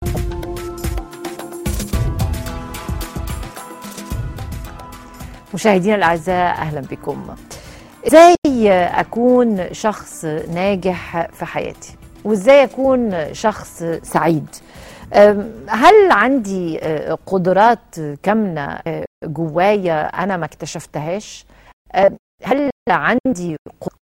مشاهدينا الاعزاء اهلا بكم ازاي اكون شخص ناجح في حياتي وازاي اكون شخص سعيد أم، هل عندي أه، قدرات كامنه أه، جوايا انا ما اكتشفتهاش أم، هل عندي ق-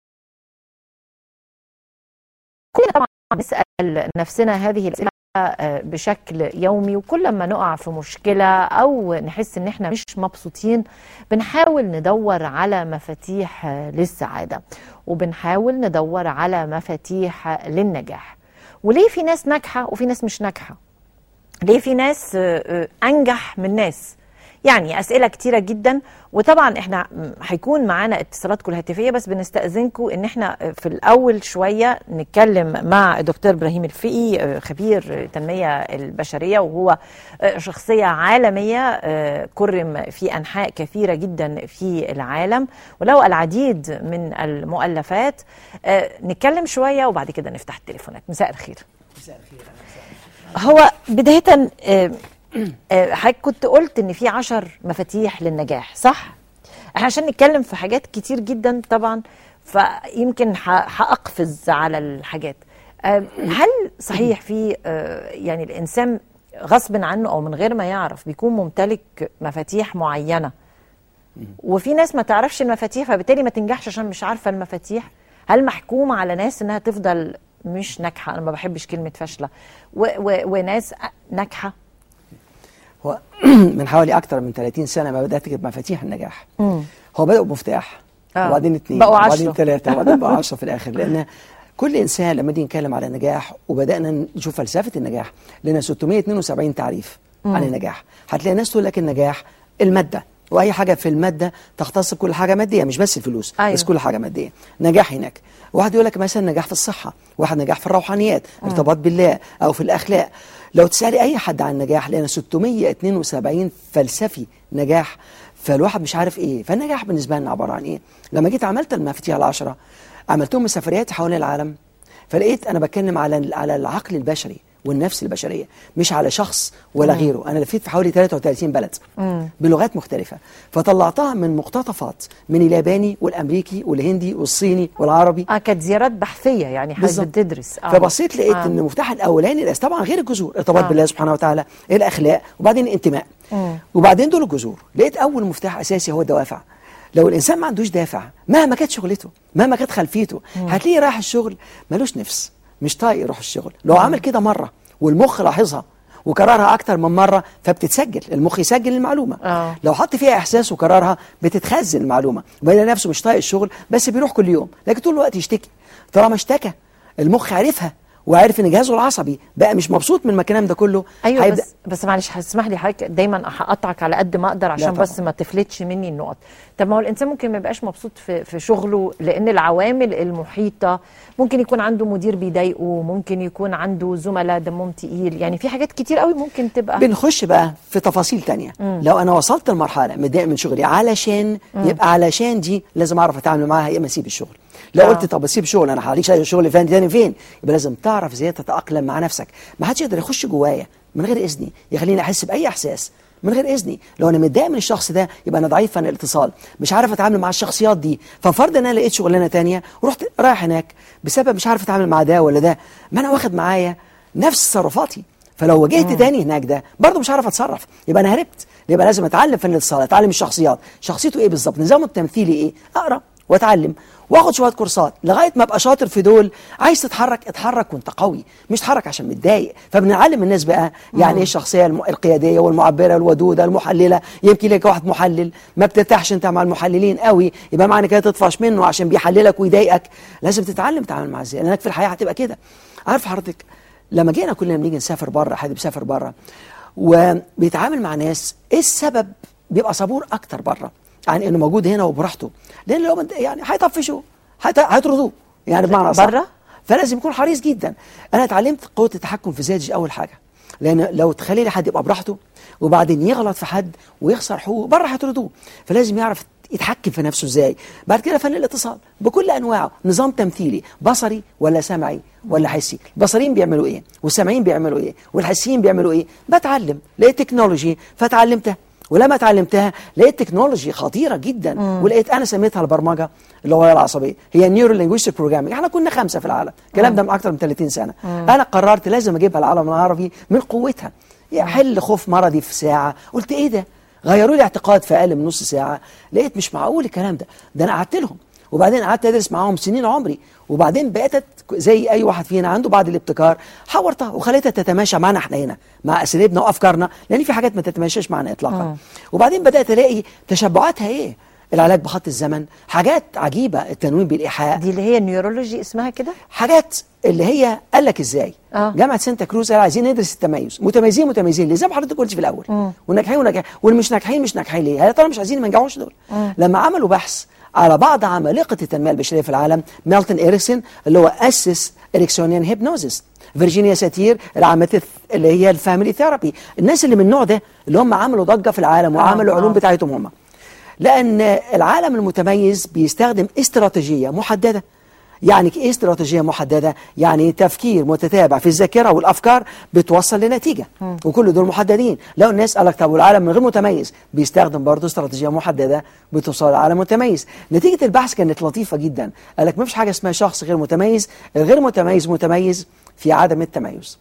كلنا طبعا نسال نفسنا هذه الاسئله أه، بشكل يومي وكل ما نقع في مشكله او نحس ان احنا مش مبسوطين بنحاول ندور على مفاتيح آه، للسعاده وبنحاول ندور على مفاتيح آه، للنجاح وليه في ناس ناجحه وفي ناس مش ناجحه ليه في ناس آه، آه، انجح من ناس يعني اسئله كتيره جدا وطبعا احنا م، هيكون معانا اتصالاتكم الهاتفيه بس بنستاذنكم ان احنا آه، في الاول شويه نتكلم مع الدكتور ابراهيم الفقي آه، خبير التنميه البشريه وهو آه، شخصيه عالميه آه، كرم في انحاء كثيره جدا في العالم وله العديد من المؤلفات آه، نتكلم شويه وبعد كده نفتح التليفونات مساء الخير هو بداية آه، آه، حضرتك كنت قلت ان في عشر مفاتيح للنجاح صح؟ احنا عشان نتكلم في حاجات كتير جدا طبعا فيمكن ح- هأقفز على الحاجات آه، هل صحيح في آه، يعني الانسان غصب عنه او من غير ما يعرف بيكون ممتلك مفاتيح معينه وفي ناس ما تعرفش المفاتيح فبالتالي ما تنجحش عشان مش عارفه المفاتيح هل محكومه على ناس انها تفضل مش ناجحه انا ما بحبش كلمه فاشله و و وناس ناجحه هو من حوالي اكتر من 30 سنه ما بدات اكتب مفاتيح النجاح هو بداوا بمفتاح آه. وبعدين اثنين بقوا وبعدين عشرة. ثلاثه وبعدين بقوا 10 في الاخر لان كل انسان لما نيجي نتكلم على النجاح وبدانا نشوف فلسفه النجاح لنا 672 تعريف عن النجاح هتلاقي ناس تقول لك النجاح الماده واي حاجه في الماده تختص بكل حاجه ماديه مش بس الفلوس أيوة. بس كل حاجه ماديه نجاح هناك واحد يقول لك مثلا نجاح في الصحه واحد نجاح في الروحانيات ارتباط بالله او في الاخلاق لو تسالي اي حد عن النجاح لان 672 فلسفي نجاح فالواحد مش عارف ايه فالنجاح بالنسبه لنا عباره عن ايه لما جيت عملت المفاتيح العشره عملتهم سفريات حوالين العالم فلقيت انا بتكلم على على العقل البشري والنفس البشريه مش على شخص ولا غيره انا لفيت في حوالي 33 بلد بلغات مختلفه فطلعتها من مقتطفات من الياباني والامريكي والهندي والصيني والعربي اه كانت زيارات بحثيه يعني حضرتك بالظبط. بتدرس آه. فبصيت لقيت آه. ان المفتاح الاولاني الأس- طبعا غير الجذور ارتباط آه. بالله سبحانه وتعالى الاخلاق وبعدين الانتماء وبعدين دول الجذور لقيت اول مفتاح اساسي هو الدوافع لو الانسان ما عندوش دافع مهما كانت شغلته مهما كانت خلفيته هتلاقيه رايح الشغل ملوش نفس مش طايق يروح الشغل لو عمل كده مره والمخ لاحظها وكررها اكتر من مره فبتتسجل المخ يسجل المعلومه آه. لو حط فيها احساس وكررها بتتخزن المعلومه بيلاقي نفسه مش طايق الشغل بس بيروح كل يوم لكن طول الوقت يشتكي طالما اشتكى المخ عرفها وعارف ان جهازه العصبي بقى مش مبسوط من الكلام ده كله ايوه هيبدأ بس بس معلش هتسمح لي حضرتك دايما هقطعك على قد ما اقدر عشان طبعا. بس ما تفلتش مني النقط طب ما هو الانسان ممكن ما يبقاش مبسوط في في شغله لان العوامل المحيطه ممكن يكون عنده مدير بيضايقه ممكن يكون عنده زملاء دمهم تقيل يعني في حاجات كتير قوي ممكن تبقى بنخش بقى في تفاصيل تانية لو انا وصلت لمرحله متضايق من شغلي علشان يبقى علشان دي لازم اعرف اتعامل معاها يا اما اسيب الشغل لو آه. قلت طب اسيب شغل انا هلاقي شغل- شغل فين تاني فين يبقى لازم تعرف ازاي تتاقلم مع نفسك ما حدش يقدر يخش جوايا من غير اذني يخليني احس باي احساس من غير اذني لو انا متضايق من الشخص ده يبقى انا ضعيف عن الاتصال مش عارف اتعامل مع الشخصيات دي ففرض ان انا لقيت شغلانه تانية ورحت رايح هناك بسبب مش عارف اتعامل مع ده ولا ده ما انا واخد معايا نفس تصرفاتي فلو واجهت تاني هناك ده برضه مش عارف اتصرف يبقى انا هربت يبقى لازم اتعلم فن الاتصال اتعلم الشخصيات شخصيته ايه بالظبط نظامه التمثيلي ايه اقرا واتعلم واخد شويه كورسات لغايه ما ابقى شاطر في دول عايز تتحرك اتحرك وانت قوي مش تتحرك عشان متضايق فبنعلم الناس بقى يعني ايه الشخصيه الم- القياديه والمعبره الودوده المحلله يمكن لك واحد محلل ما بترتاحش انت مع المحللين قوي يبقى معنى كده تطفش منه عشان بيحللك ويضايقك لازم تتعلم تتعامل معاه ازاي لانك في الحياه هتبقى كده عارف حضرتك لما جينا كلنا بنيجي نسافر بره حد بيسافر بره وبيتعامل مع ناس ايه السبب بيبقى صبور اكتر بره عن انه موجود هنا وبراحته لان لو مد- يعني هيطفشوه هيط- هيطردوه يعني بمعنى صح بره؟ فلازم يكون حريص جدا انا اتعلمت قوه التحكم في ذاتي اول حاجه لان لو تخلي لي حد يبقى براحته وبعدين يغلط في حد ويخسر حقوقه بره هيطردوه فلازم يعرف يتحكم في نفسه ازاي بعد كده فن الاتصال بكل انواعه نظام تمثيلي بصري ولا سمعي ولا حسي البصريين بيعملوا ايه والسامعين بيعملوا ايه والحسيين بيعملوا ايه بتعلم لقيت تكنولوجي فتعلمتها ولما اتعلمتها لقيت تكنولوجي خطيره جدا مم. ولقيت انا سميتها البرمجه اللغويه العصبيه هي نيورو لينجويستيك بروجرامينج احنا كنا خمسه في العالم الكلام ده من اكثر من 30 سنه مم. انا قررت لازم اجيبها العالم العربي من قوتها حل خوف مرضي في ساعه قلت ايه ده غيروا لي اعتقاد في اقل من نص ساعه لقيت مش معقول الكلام ده ده انا قعدت لهم وبعدين قعدت ادرس معاهم سنين عمري وبعدين بقيت زي اي واحد فينا عنده بعض الابتكار حورتها وخليتها تتماشى معنا احنا هنا مع اساليبنا وافكارنا لان في حاجات ما تتماشاش معنا اطلاقا آه. وبعدين بدات الاقي تشبعاتها ايه العلاج بخط الزمن حاجات عجيبه التنويم بالايحاء دي اللي هي النيورولوجي اسمها كده حاجات اللي هي قال لك ازاي آه. جامعه سانتا كروز قال عايزين ندرس التميز متميزين متميزين ليه زي ما حضرتك قلت في الاول مم. والناجحين وناجحين واللي مش ناجحين مش ناجحين ليه هي طالما مش عايزين ما ينجحوش دول لما عملوا بحث على بعض عمالقه التنميه البشريه في العالم ميلتون اريكسون اللي هو اسس اريكسونيان هيبنوزيس فيرجينيا ساتير اللي عملت اللي هي الفاميلي ثيرابي الناس اللي من النوع ده اللي هم عملوا ضجه في العالم وعملوا آه. علوم بتاعتهم هم لان العالم المتميز بيستخدم استراتيجيه محدده يعني ايه استراتيجيه محدده يعني تفكير متتابع في الذاكره والافكار بتوصل لنتيجه وكل دول محددين لو الناس قال لك طب والعالم من غير متميز بيستخدم برضه استراتيجيه محدده بتوصل لعالم متميز نتيجه البحث كانت لطيفه جدا قال لك ما فيش حاجه اسمها شخص غير متميز الغير متميز متميز في عدم التميز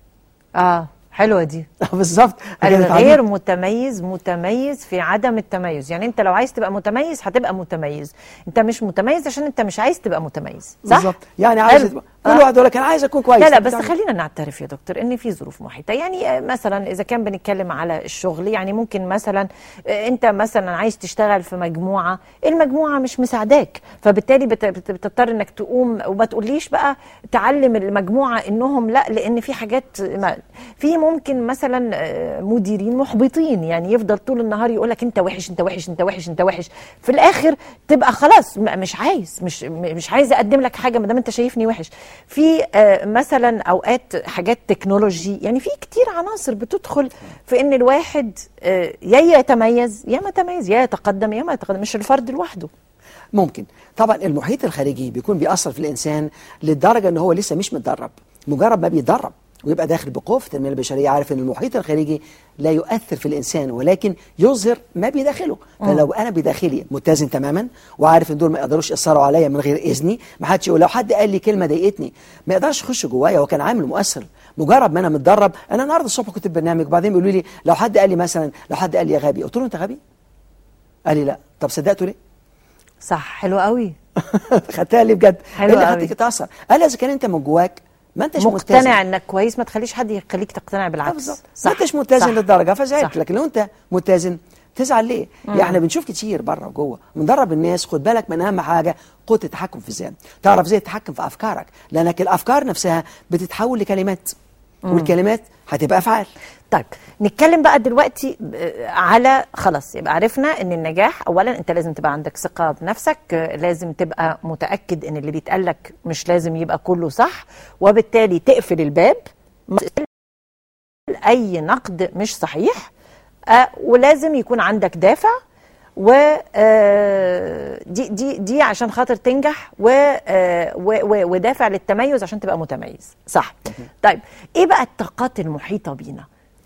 اه حلوه دي بالظبط الغير متميز متميز في عدم التميز يعني انت لو عايز تبقى متميز هتبقى متميز انت مش متميز عشان انت مش عايز تبقى متميز صح بالظبط يعني عايز حلو. تبقى كل آه. واحد يقول لك انا عايز اكون كويس لا لا طب بس تعمل- خلينا نعترف يا دكتور ان في ظروف محيطه يعني آه، مثلا اذا كان بنتكلم على الشغل يعني ممكن مثلا آه، انت مثلا عايز تشتغل في مجموعه المجموعه مش مساعداك فبالتالي بت- بت- بتضطر انك تقوم وما تقوليش بقى تعلم المجموعه انهم لا لان في حاجات ما في ممكن مثلا آه، مديرين محبطين يعني يفضل طول النهار يقول لك انت وحش انت وحش انت وحش انت وحش في الاخر تبقى خلاص م- مش عايز مش م- مش عايز اقدم لك حاجه ما دام انت شايفني وحش في آه، مثلا اوقات حاجات تكنولوجي يعني في كتير عناصر بتدخل في ان الواحد آه، يا يتميز يا ما يتميز يا يتقدم يا ما يتقدم مش الفرد لوحده ممكن طبعا المحيط الخارجي بيكون بيأثر في الإنسان للدرجة إن هو لسه مش متدرب مجرد ما بيتدرب ويبقى داخل بقوة في التنمية البشرية عارف إن المحيط الخارجي لا يؤثر في الإنسان ولكن يظهر ما بداخله فلو أنا بداخلي متزن تماما وعارف إن دول ما يقدروش يأثروا عليا من غير إذني ما حدش يقول لو حد قال لي كلمة ضايقتني ما يقدرش يخش جوايا هو كان عامل مؤثر مجرد ما أنا متدرب أنا النهارده الصبح كنت في برنامج وبعدين بيقولوا لي لو حد قال لي مثلا لو حد قال لي يا غبي قلت له أنت غبي؟ قال لي لا طب صدقته ليه؟ صح حلو قوي خدتها ليه بجد؟ حلو إيه اللي قوي. خدتك تتاثر؟ قال اذا كان انت من جواك ما انتش مقتنع متزن. انك كويس ما تخليش حد يخليك تقتنع آه بالعكس بالظبط ما انتش متزن صح. للدرجه فزعلت صح. لكن لو انت متزن تزعل ليه؟ يعني احنا بنشوف كتير بره وجوه بندرب الناس خد بالك من اهم حاجه قوه التحكم في الذهن تعرف ازاي تتحكم في افكارك لانك الافكار نفسها بتتحول لكلمات والكلمات هتبقى افعال طيب نتكلم بقى دلوقتي آه، على خلاص يبقى عرفنا ان النجاح اولا انت لازم تبقى عندك ثقه بنفسك آه، لازم تبقى متاكد ان اللي بيتقال لك مش لازم يبقى كله صح وبالتالي تقفل الباب ما تقبل اي نقد مش صحيح آه، ولازم يكون عندك دافع و آه، دي دي دي عشان خاطر تنجح و آه، و- و- ودافع للتميز عشان تبقى متميز صح طيب ايه بقى الطاقات المحيطه بينا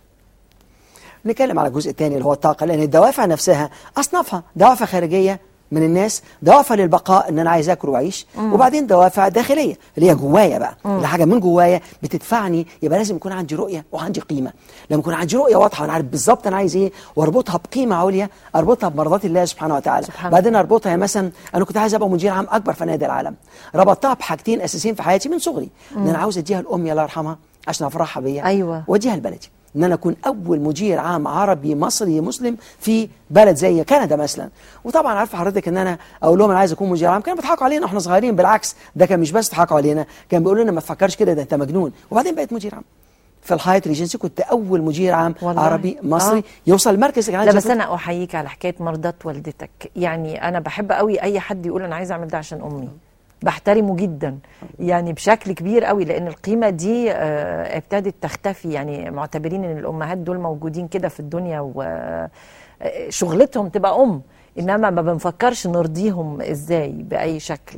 نتكلم على الجزء الثاني اللي هو الطاقه لان الدوافع نفسها اصنافها دوافع خارجيه من الناس دوافع للبقاء ان انا عايز اكل واعيش وبعدين دوافع داخليه اللي هي جوايا بقى اللي حاجه من جوايا بتدفعني يبقى لازم يكون عندي رؤيه وعندي قيمه لما يكون عندي رؤيه واضحه وانا عارف بالظبط انا عايز ايه واربطها بقيمه عليا اربطها بمرضات الله سبحانه وتعالى سبحان بعدين اربطها يا مثلا انا كنت عايز ابقى مدير عام اكبر فنادق العالم ربطتها بحاجتين اساسيين في حياتي من صغري ان انا عاوز اديها لامي الله يرحمها عشان افرحها بيا أيوة. واديها لبلدي ان انا اكون اول مدير عام عربي مصري مسلم في بلد زي كندا مثلا وطبعا عارف حضرتك ان انا اقول لهم انا عايز اكون مدير عام كانوا بيضحكوا علينا واحنا صغيرين بالعكس ده كان مش بس ضحكوا علينا كان بيقولوا لنا ما تفكرش كده ده انت مجنون وبعدين بقيت مدير عام في الحياة ريجنسي كنت اول مدير عام والله. عربي مصري آه. يوصل المركز اللي لا عايز بس ياخده. انا احييك على حكايه مرضات والدتك يعني انا بحب قوي اي حد يقول انا عايز اعمل ده عشان امي بحترمه جدا يعني بشكل كبير قوي لان القيمه دي آه، ابتدت تختفي يعني معتبرين ان الامهات دول موجودين كده في الدنيا وشغلتهم تبقى ام انما ما بنفكرش نرضيهم ازاي باي شكل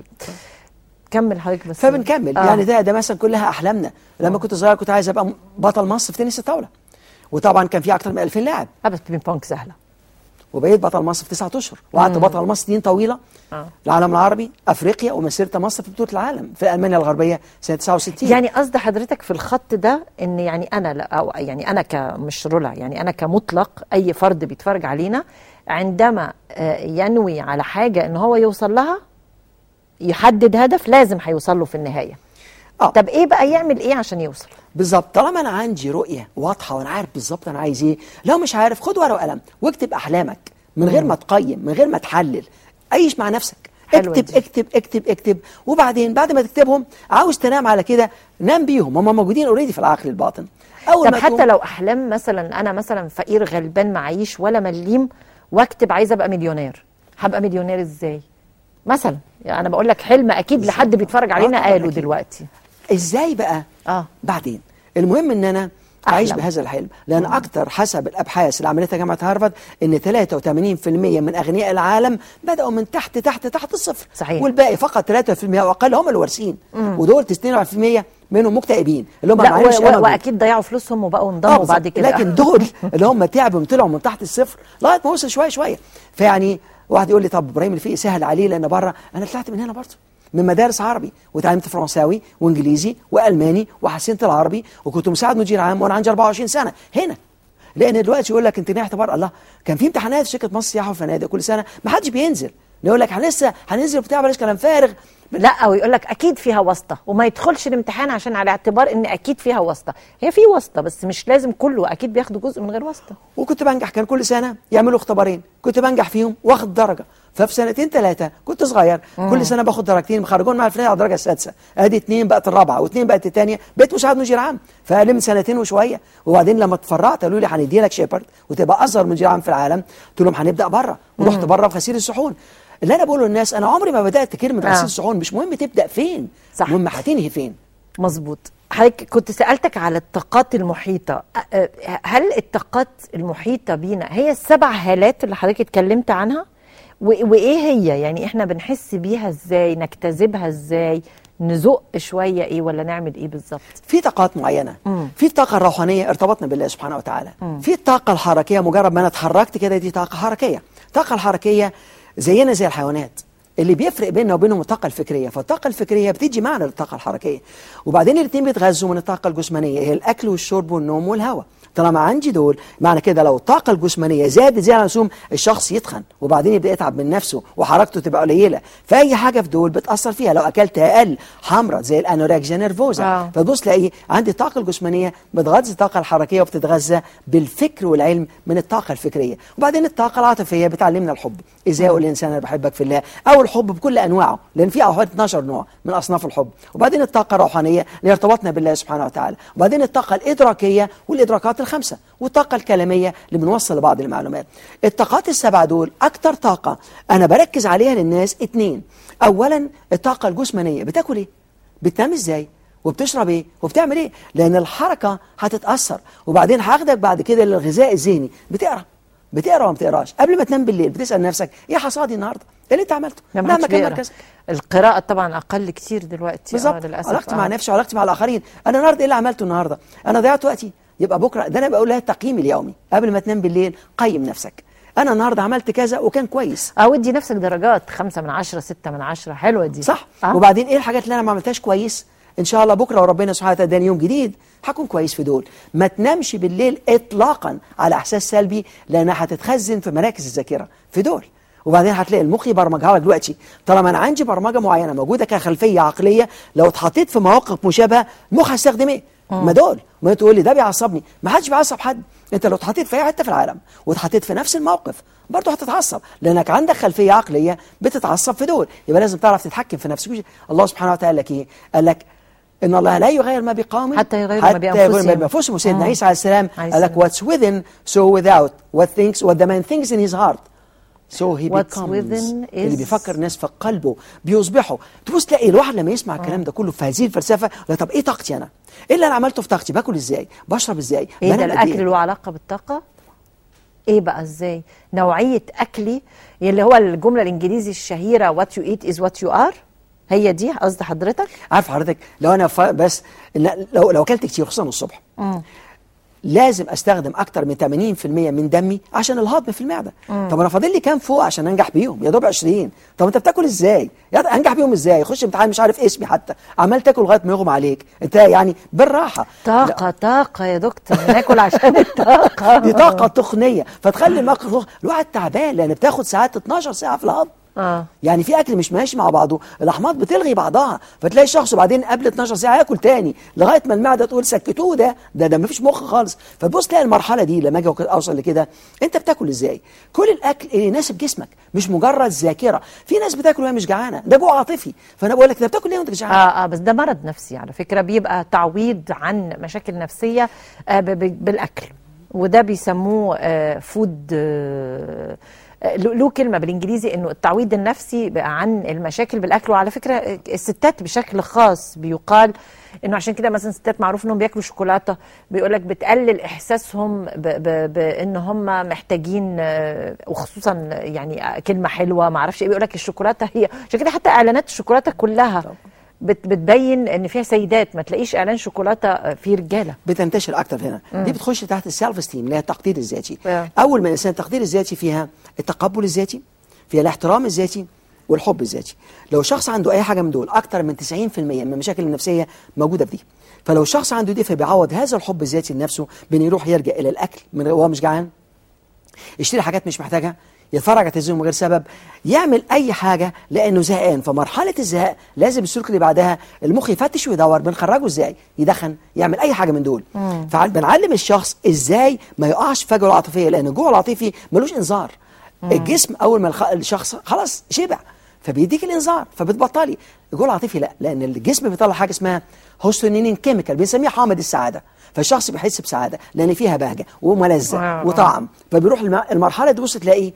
كمل حضرتك بس فبنكمل آه. يعني ده ده مثلا كلها احلامنا لما كنت صغير كنت عايز ابقى بطل مصر في تنس الطاوله وطبعا كان في اكتر من 2000 لاعب آه، بس بينج بونج سهله وبقيت بطل مصر في تسعة اشهر وقعدت بطل مصر سنين طويله آه. العالم العربي افريقيا ومسيره مصر في بطوله العالم في المانيا الغربيه سنه 69 يعني قصد حضرتك في الخط ده ان يعني انا لا او يعني انا كمش رولا يعني انا كمطلق اي فرد بيتفرج علينا عندما آه، ينوي على حاجه ان هو يوصل لها يحدد هدف لازم هيوصل له في النهايه اه طب ايه بقى يعمل ايه عشان يوصل بالظبط طالما انا عندي رؤيه واضحه وانا عارف بالظبط انا عايز ايه لو مش عارف خد ورقه وقلم واكتب احلامك من غير ما تقيم من غير ما تحلل عيش مع نفسك حلوة اكتب دي. اكتب اكتب اكتب وبعدين بعد ما تكتبهم عاوز تنام على كده نام بيهم هم موجودين اوريدي في العقل الباطن اول طب ما حتى تقوم- لو احلام مثلا انا مثلا فقير غلبان معيش ولا مليم واكتب عايزه ابقى مليونير هبقى مليونير ازاي مثلا يعني انا بقول لك حلم اكيد لحد بيتفرج علينا طبعاً قاله أكيد. دلوقتي ازاي بقى اه بعدين المهم ان انا اعيش أحلم. بهذا الحلم لان اكتر حسب الابحاث اللي عملتها جامعه هارفارد ان 83% من اغنياء العالم بداوا من تحت تحت تحت الصفر صحيح. والباقي فقط 3% او اقل هم الوارثين ودول 92% منهم مكتئبين اللي هم لا معلش و- أمل و- دول. واكيد ضيعوا فلوسهم وبقوا آه انضموا بالظبط. بعد كده لكن دول اللي هم تعبوا طلعوا من تحت الصفر لغايه ما وصل شويه شويه فيعني واحد يقول لي طب ابراهيم الفقي سهل عليه لان بره انا طلعت من هنا برضه من مدارس عربي وتعلمت فرنساوي وانجليزي والماني وحسنت العربي وكنت مساعد مدير عام وانا عندي 24 سنه هنا لان دلوقتي يقول لك انت نجحت بره الله كان في امتحانات في شركه مصر سياحه وفنادق كل سنه ما حدش بينزل يقول لك احنا لسه هننزل بتاع بلاش كلام فارغ لا او يقول لك اكيد فيها واسطه وما يدخلش الامتحان عشان على اعتبار ان اكيد فيها واسطه هي في واسطه بس مش لازم كله اكيد بياخدوا جزء من غير واسطه وكنت بنجح كان كل سنه يعملوا اختبارين كنت بنجح فيهم واخد درجه ففي سنتين ثلاثه كنت صغير كل سنه باخد درجتين مخرجون مع الفلانيه على الدرجه السادسه ادي اثنين بقت الرابعه واثنين بقت الثانيه بقيت مساعد مدير عام فاقل من سنتين وشويه وبعدين لما اتفرعت قالوا لي هندي لك شيبرد وتبقى اصغر مدير عام في العالم قلت لهم هنبدا بره ورحت بره في غسيل الصحون اللي انا بقوله للناس انا عمري ما بدات كلمه آه. غسيل الصحون مش مهم تبدا فين صح. المهم هتنهي فين مظبوط حضرتك كنت سالتك على الطاقات المحيطه أ- أ- هل الطاقات المحيطه بينا هي السبع هالات اللي حضرتك اتكلمت عنها و- وايه هي يعني احنا بنحس بيها ازاي نجتذبها ازاي نزق شويه ايه ولا نعمل ايه بالظبط في طاقات معينه في الطاقه الروحانيه ارتبطنا بالله سبحانه وتعالى في الطاقه الحركيه مجرد ما انا اتحركت كده دي طاقه حركيه الطاقه الحركيه زينا زي الحيوانات اللي بيفرق بيننا وبينهم الطاقه الفكريه فالطاقه الفكريه بتدي معنى للطاقه الحركيه وبعدين الاثنين بيتغذوا من الطاقه الجسمانيه هي الاكل والشرب والنوم والهواء طالما عندي دول معنى كده لو الطاقه الجسمانيه زادت زي اللزوم الشخص يتخن وبعدين يبدا يتعب من نفسه وحركته تبقى قليله فاي حاجه في دول بتاثر فيها لو اكلت اقل حمرا زي الانوركسيا نيرفوزا آه. فتبص تلاقي عندي الطاقه الجسمانيه بتغذي الطاقه الحركيه وبتتغذى بالفكر والعلم من الطاقه الفكريه وبعدين الطاقه العاطفيه بتعلمنا الحب ازاي اقول للانسان انا بحبك في الله او الحب بكل انواعه لان في حوالي 12 نوع من اصناف الحب وبعدين الطاقه الروحانيه اللي ارتبطنا بالله سبحانه وتعالى وبعدين الطاقه الادراكيه والادراكات الخمسه والطاقه الكلاميه اللي بنوصل لبعض المعلومات الطاقات السبعه دول اكتر طاقه انا بركز عليها للناس اتنين اولا الطاقه الجسمانيه بتاكل ايه بتنام ازاي وبتشرب ايه وبتعمل ايه لان الحركه هتتاثر وبعدين هاخدك بعد كده للغذاء الذهني بتقرا بتقرا ولا ما بتقراش قبل ما تنام بالليل بتسال نفسك ايه حصادي النهارده ايه اللي انت عملته لا، ما مهما حدش كان بيقرا. مركزك القراءه طبعا اقل كتير دلوقتي بالظبط آه للاسف علاقتي آه. مع نفسي وعلاقتي مع الاخرين انا النهارده ايه اللي عملته النهارده انا ضيعت وقتي يبقى بكره ده انا بقول لها التقييم اليومي قبل ما تنام بالليل قيم نفسك انا النهارده عملت كذا وكان كويس اه ودي نفسك درجات خمسة من عشرة ستة من عشرة حلوة دي صح آه. وبعدين ايه الحاجات اللي انا ما عملتهاش كويس ان شاء الله بكره وربنا سبحانه وتعالى اداني يوم جديد هكون كويس في دول ما تنامش بالليل اطلاقا على احساس سلبي لانها هتتخزن في مراكز الذاكره في دول وبعدين هتلاقي المخ يبرمجها لك دلوقتي طالما انا عندي برمجه معينه موجوده كخلفيه عقليه لو اتحطيت في مواقف مشابهه المخ هيستخدم ايه؟ ما دول ما تقول لي ده بيعصبني ما حدش بيعصب حد انت لو اتحطيت في اي حته في العالم واتحطيت في نفس الموقف برضه هتتعصب لانك عندك خلفيه عقليه بتتعصب في دول يبقى لازم تعرف تتحكم في نفسك الله سبحانه وتعالى قال لك ايه؟ قال لك ان الله لا يغير ما بقوم حتى يغيروا ما حتى يغيروا بأنفسهم. بانفسهم وسيدنا آه. عيسى عليه السلام عليه قال لك السلام. what's within so without what thinks what the man thinks in his heart so he What's becomes within اللي is- بيفكر الناس في قلبه بيصبحوا تبص تلاقي الواحد لما يسمع الكلام ده كله في هذه الفلسفه لا طب ايه طاقتي انا؟ ايه اللي انا عملته في طاقتي؟ باكل ازاي؟ بشرب ازاي؟ ايه ده بنام قد الاكل إيه؟ له علاقة بالطاقة ايه بقى ازاي نوعيه اكلي اللي هو الجمله الانجليزي الشهيره what you eat is what you are هي دي قصد حضرتك عارف حضرتك لو انا ف... بس لا- لو لو اكلت كتير خصوصا الصبح لازم استخدم اكتر من 80% من دمي عشان الهضم في المعده طب انا فاضل لي كام فوق عشان انجح بيهم يا دوب 20 طب انت بتاكل ازاي يا انجح بيهم ازاي خش امتحان مش عارف اسمي حتى عمال تاكل لغايه ما يغمى عليك انت يعني بالراحه طاقه طاقه يا دكتور ناكل عشان الطاقه دي طاقه تقنيه فتخلي المخ الواحد تعبان لان بتاخد ساعات 12 ساعه في الهضم اه يعني في اكل مش ماشي مع بعضه الاحماض بتلغي بعضها فتلاقي الشخص وبعدين قبل 12 ساعه ياكل تاني لغايه ما المعده تقول سكتوه ده ده ده مفيش مخ خالص فتبص تلاقي المرحله دي لما اجي اوصل لكده انت بتاكل ازاي كل الاكل اللي يناسب جسمك مش مجرد ذاكره في ناس بتاكل وهي مش جعانه ده جوع عاطفي فانا بقول لك انت بتاكل ليه وانت مش جعان اه اه بس ده مرض نفسي على فكره بيبقى تعويض عن مشاكل نفسيه آه ب- ب- بالاكل وده بيسموه آه فود آه آه، له له كلمه بالانجليزي انه التعويض النفسي بقى عن المشاكل بالاكل وعلى فكره آه، الستات بشكل خاص بيقال انه عشان كده مثلا الستات معروف انهم بياكلوا شوكولاته بيقول لك بتقلل احساسهم ب- ب- بان هم محتاجين آه، وخصوصا يعني كلمه حلوه ما اعرفش ايه بيقول لك الشوكولاته هي عشان كده حتى اعلانات الشوكولاته كلها بت بتبين ان فيها سيدات ما تلاقيش اعلان شوكولاته فيه رجاله بتنتشر اكتر هنا دي بتخش تحت السيلف ستيم اللي هي التقدير الذاتي آه. اول ما الانسان التقدير الذاتي فيها التقبل الذاتي فيها الاحترام الذاتي والحب الذاتي لو شخص عنده اي حاجه من دول اكتر من 90% من المشاكل النفسيه موجوده في دي فلو شخص عنده دي فبيعوض هذا الحب الذاتي لنفسه بان يروح يرجع الى الاكل من وهو مش جعان يشتري حاجات مش محتاجها يتفرج على التلفزيون من غير سبب يعمل اي حاجه لانه زهقان فمرحله الزهق لازم السلوك اللي بعدها المخ يفتش ويدور بنخرجه ازاي يدخن يعمل اي حاجه من دول فبنعلم الشخص ازاي ما يقعش في فجوه العاطفيه لان الجوع العاطفي ملوش انذار الجسم اول ما الخ- الشخص خلاص شبع فبيديك الانذار فبتبطلي الجوع العاطفي لا لان الجسم بيطلع حاجه اسمها هوستونين كيميكال بنسميها حامض السعاده فالشخص بيحس بسعاده لان فيها بهجه وملذه آه. وطعم فبيروح الم- المرحله دي بص تلاقيه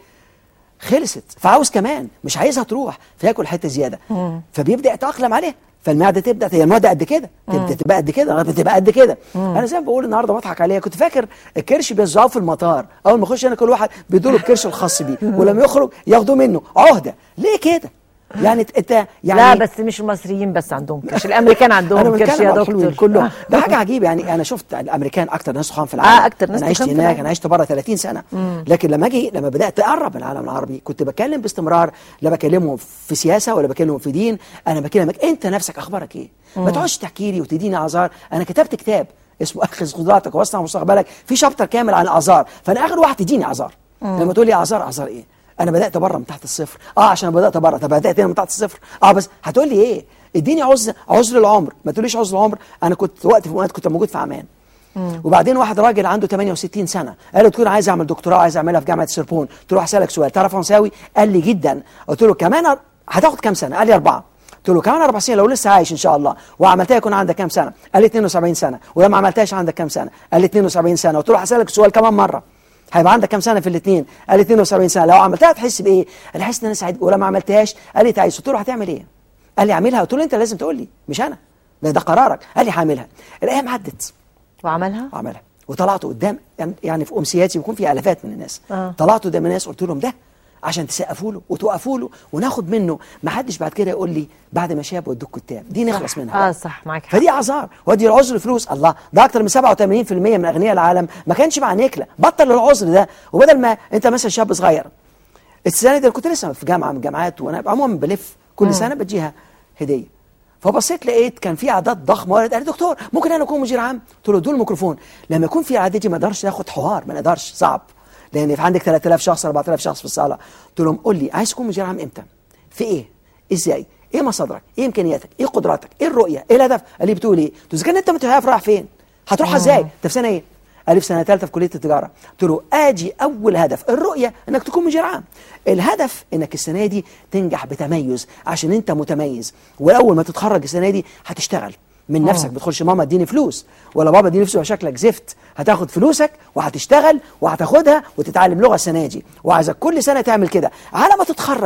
خلصت فعاوز كمان مش عايزها تروح فياكل حته زياده فبيبدا يتاقلم عليها فالمعده تبدا هي المعده قد كده تبدا تبقى قد كده لغايه ما تبقى قد كده انا زي ما بقول النهارده بضحك عليها كنت فاكر الكرش بيوزعوه في المطار اول ما اخش انا كل واحد بيدوله الكرش الخاص بيه ولما يخرج ياخدوه منه عهده ليه كده يعني انت يعني لا بس مش المصريين بس عندهم كرش الامريكان انا عندهم كرش بتكلم يا على الحلوين دكتور كلهم ده حاجه عجيبه يعني انا شفت الامريكان اكتر ناس تخان في العالم آه، أكتر ناس انا عشت تخان في هناك العالم. انا عشت بره 30 سنه لكن لما اجي لما بدات اقرب من العالم العربي كنت بكلم باستمرار لا بكلمهم في سياسه ولا بكلمهم في دين انا بكلمك انت نفسك اخبارك ايه ما تقعدش تحكي لي وتديني اعذار انا كتبت كتاب اسمه اخذ قدراتك واصنع مستقبلك في شابتر كامل عن الاعذار فانا اخر واحد تديني اعذار لما تقول لي اعذار اعذار ايه انا بدات بره من تحت الصفر اه عشان بدات بره طب بدات هنا من تحت الصفر اه بس هتقول لي ايه اديني عذر عذر العمر ما تقوليش عذر العمر انا كنت وقت في وقت كنت موجود في عمان وبعدين واحد راجل عنده 68 سنه قال له تكون عايز اعمل دكتوراه عايز اعملها في جامعه سربون قلت له هسالك سؤال تعرف فرنساوي قال لي جدا قلت له كمان أر- هتاخد كام سنه قال لي اربعه قلت له كمان اربع سنين لو لسه عايش ان شاء الله وعملتها يكون عندك كام سنه قال لي 72 سنه ولما عملتهاش عندك كام سنه قال لي 72 سنه قلت له هسالك سؤال كمان مره هيبقى عندك كام سنه في الاثنين قال لي 72 سنه لو عملتها تحس بايه قال لي حاسس ان انا سعيد ولما عملتهاش قال لي تعيس قلت له هتعمل ايه قال لي اعملها قلت له انت لازم تقول لي مش انا ده, ده قرارك قال لي هعملها الايام عدت وعملها وعملها وطلعت قدام يعني- يعني في امسياتي بيكون في الافات من الناس آه. طلعت قدام الناس قلت لهم ده عشان تسقفوا له وتوقفوا له وناخد منه ما حدش بعد كده يقول لي بعد ما شاب ودوك كتاب دي نخلص منها اه بقى. صح معاك حق فدي اعذار ودي العذر فلوس الله ده اكتر من 87% من اغنياء العالم ما كانش مع نكله بطل العذر ده وبدل ما انت مثلا شاب صغير السنه دي أنا كنت لسه في جامعه من الجامعات وانا عموما بلف كل سنه بديها هديه فبصيت لقيت كان في اعداد ضخمه وقالت قال لي دكتور ممكن انا اكون مدير عام قلت له دول الميكروفون لما يكون في اعداد دي ما اقدرش اخد حوار ما نقدرش صعب لان في عندك 3000 شخص 4000 شخص في الصاله قلت لهم قول لي عايز تكون مدير عام امتى في ايه ازاي ايه مصادرك ايه امكانياتك ايه قدراتك ايه الرؤيه ايه الهدف قال لي بتقول ايه قلت له اذا كان انت مش عارف رايح فين هتروح ازاي انت في سنه ايه قال لي في سنه ثالثه في كليه التجاره قلت له ادي اول هدف الرؤيه انك تكون مدير عام الهدف انك السنه دي تنجح بتميز عشان انت متميز واول ما تتخرج السنه دي هتشتغل من نفسك بتخش ماما اديني فلوس ولا بابا اديني فلوس يبقى شكلك زفت هتاخد فلوسك وهتشتغل وهتاخدها وتتعلم لغه السنه دي وعايزك كل سنه تعمل كده على ما تتخرج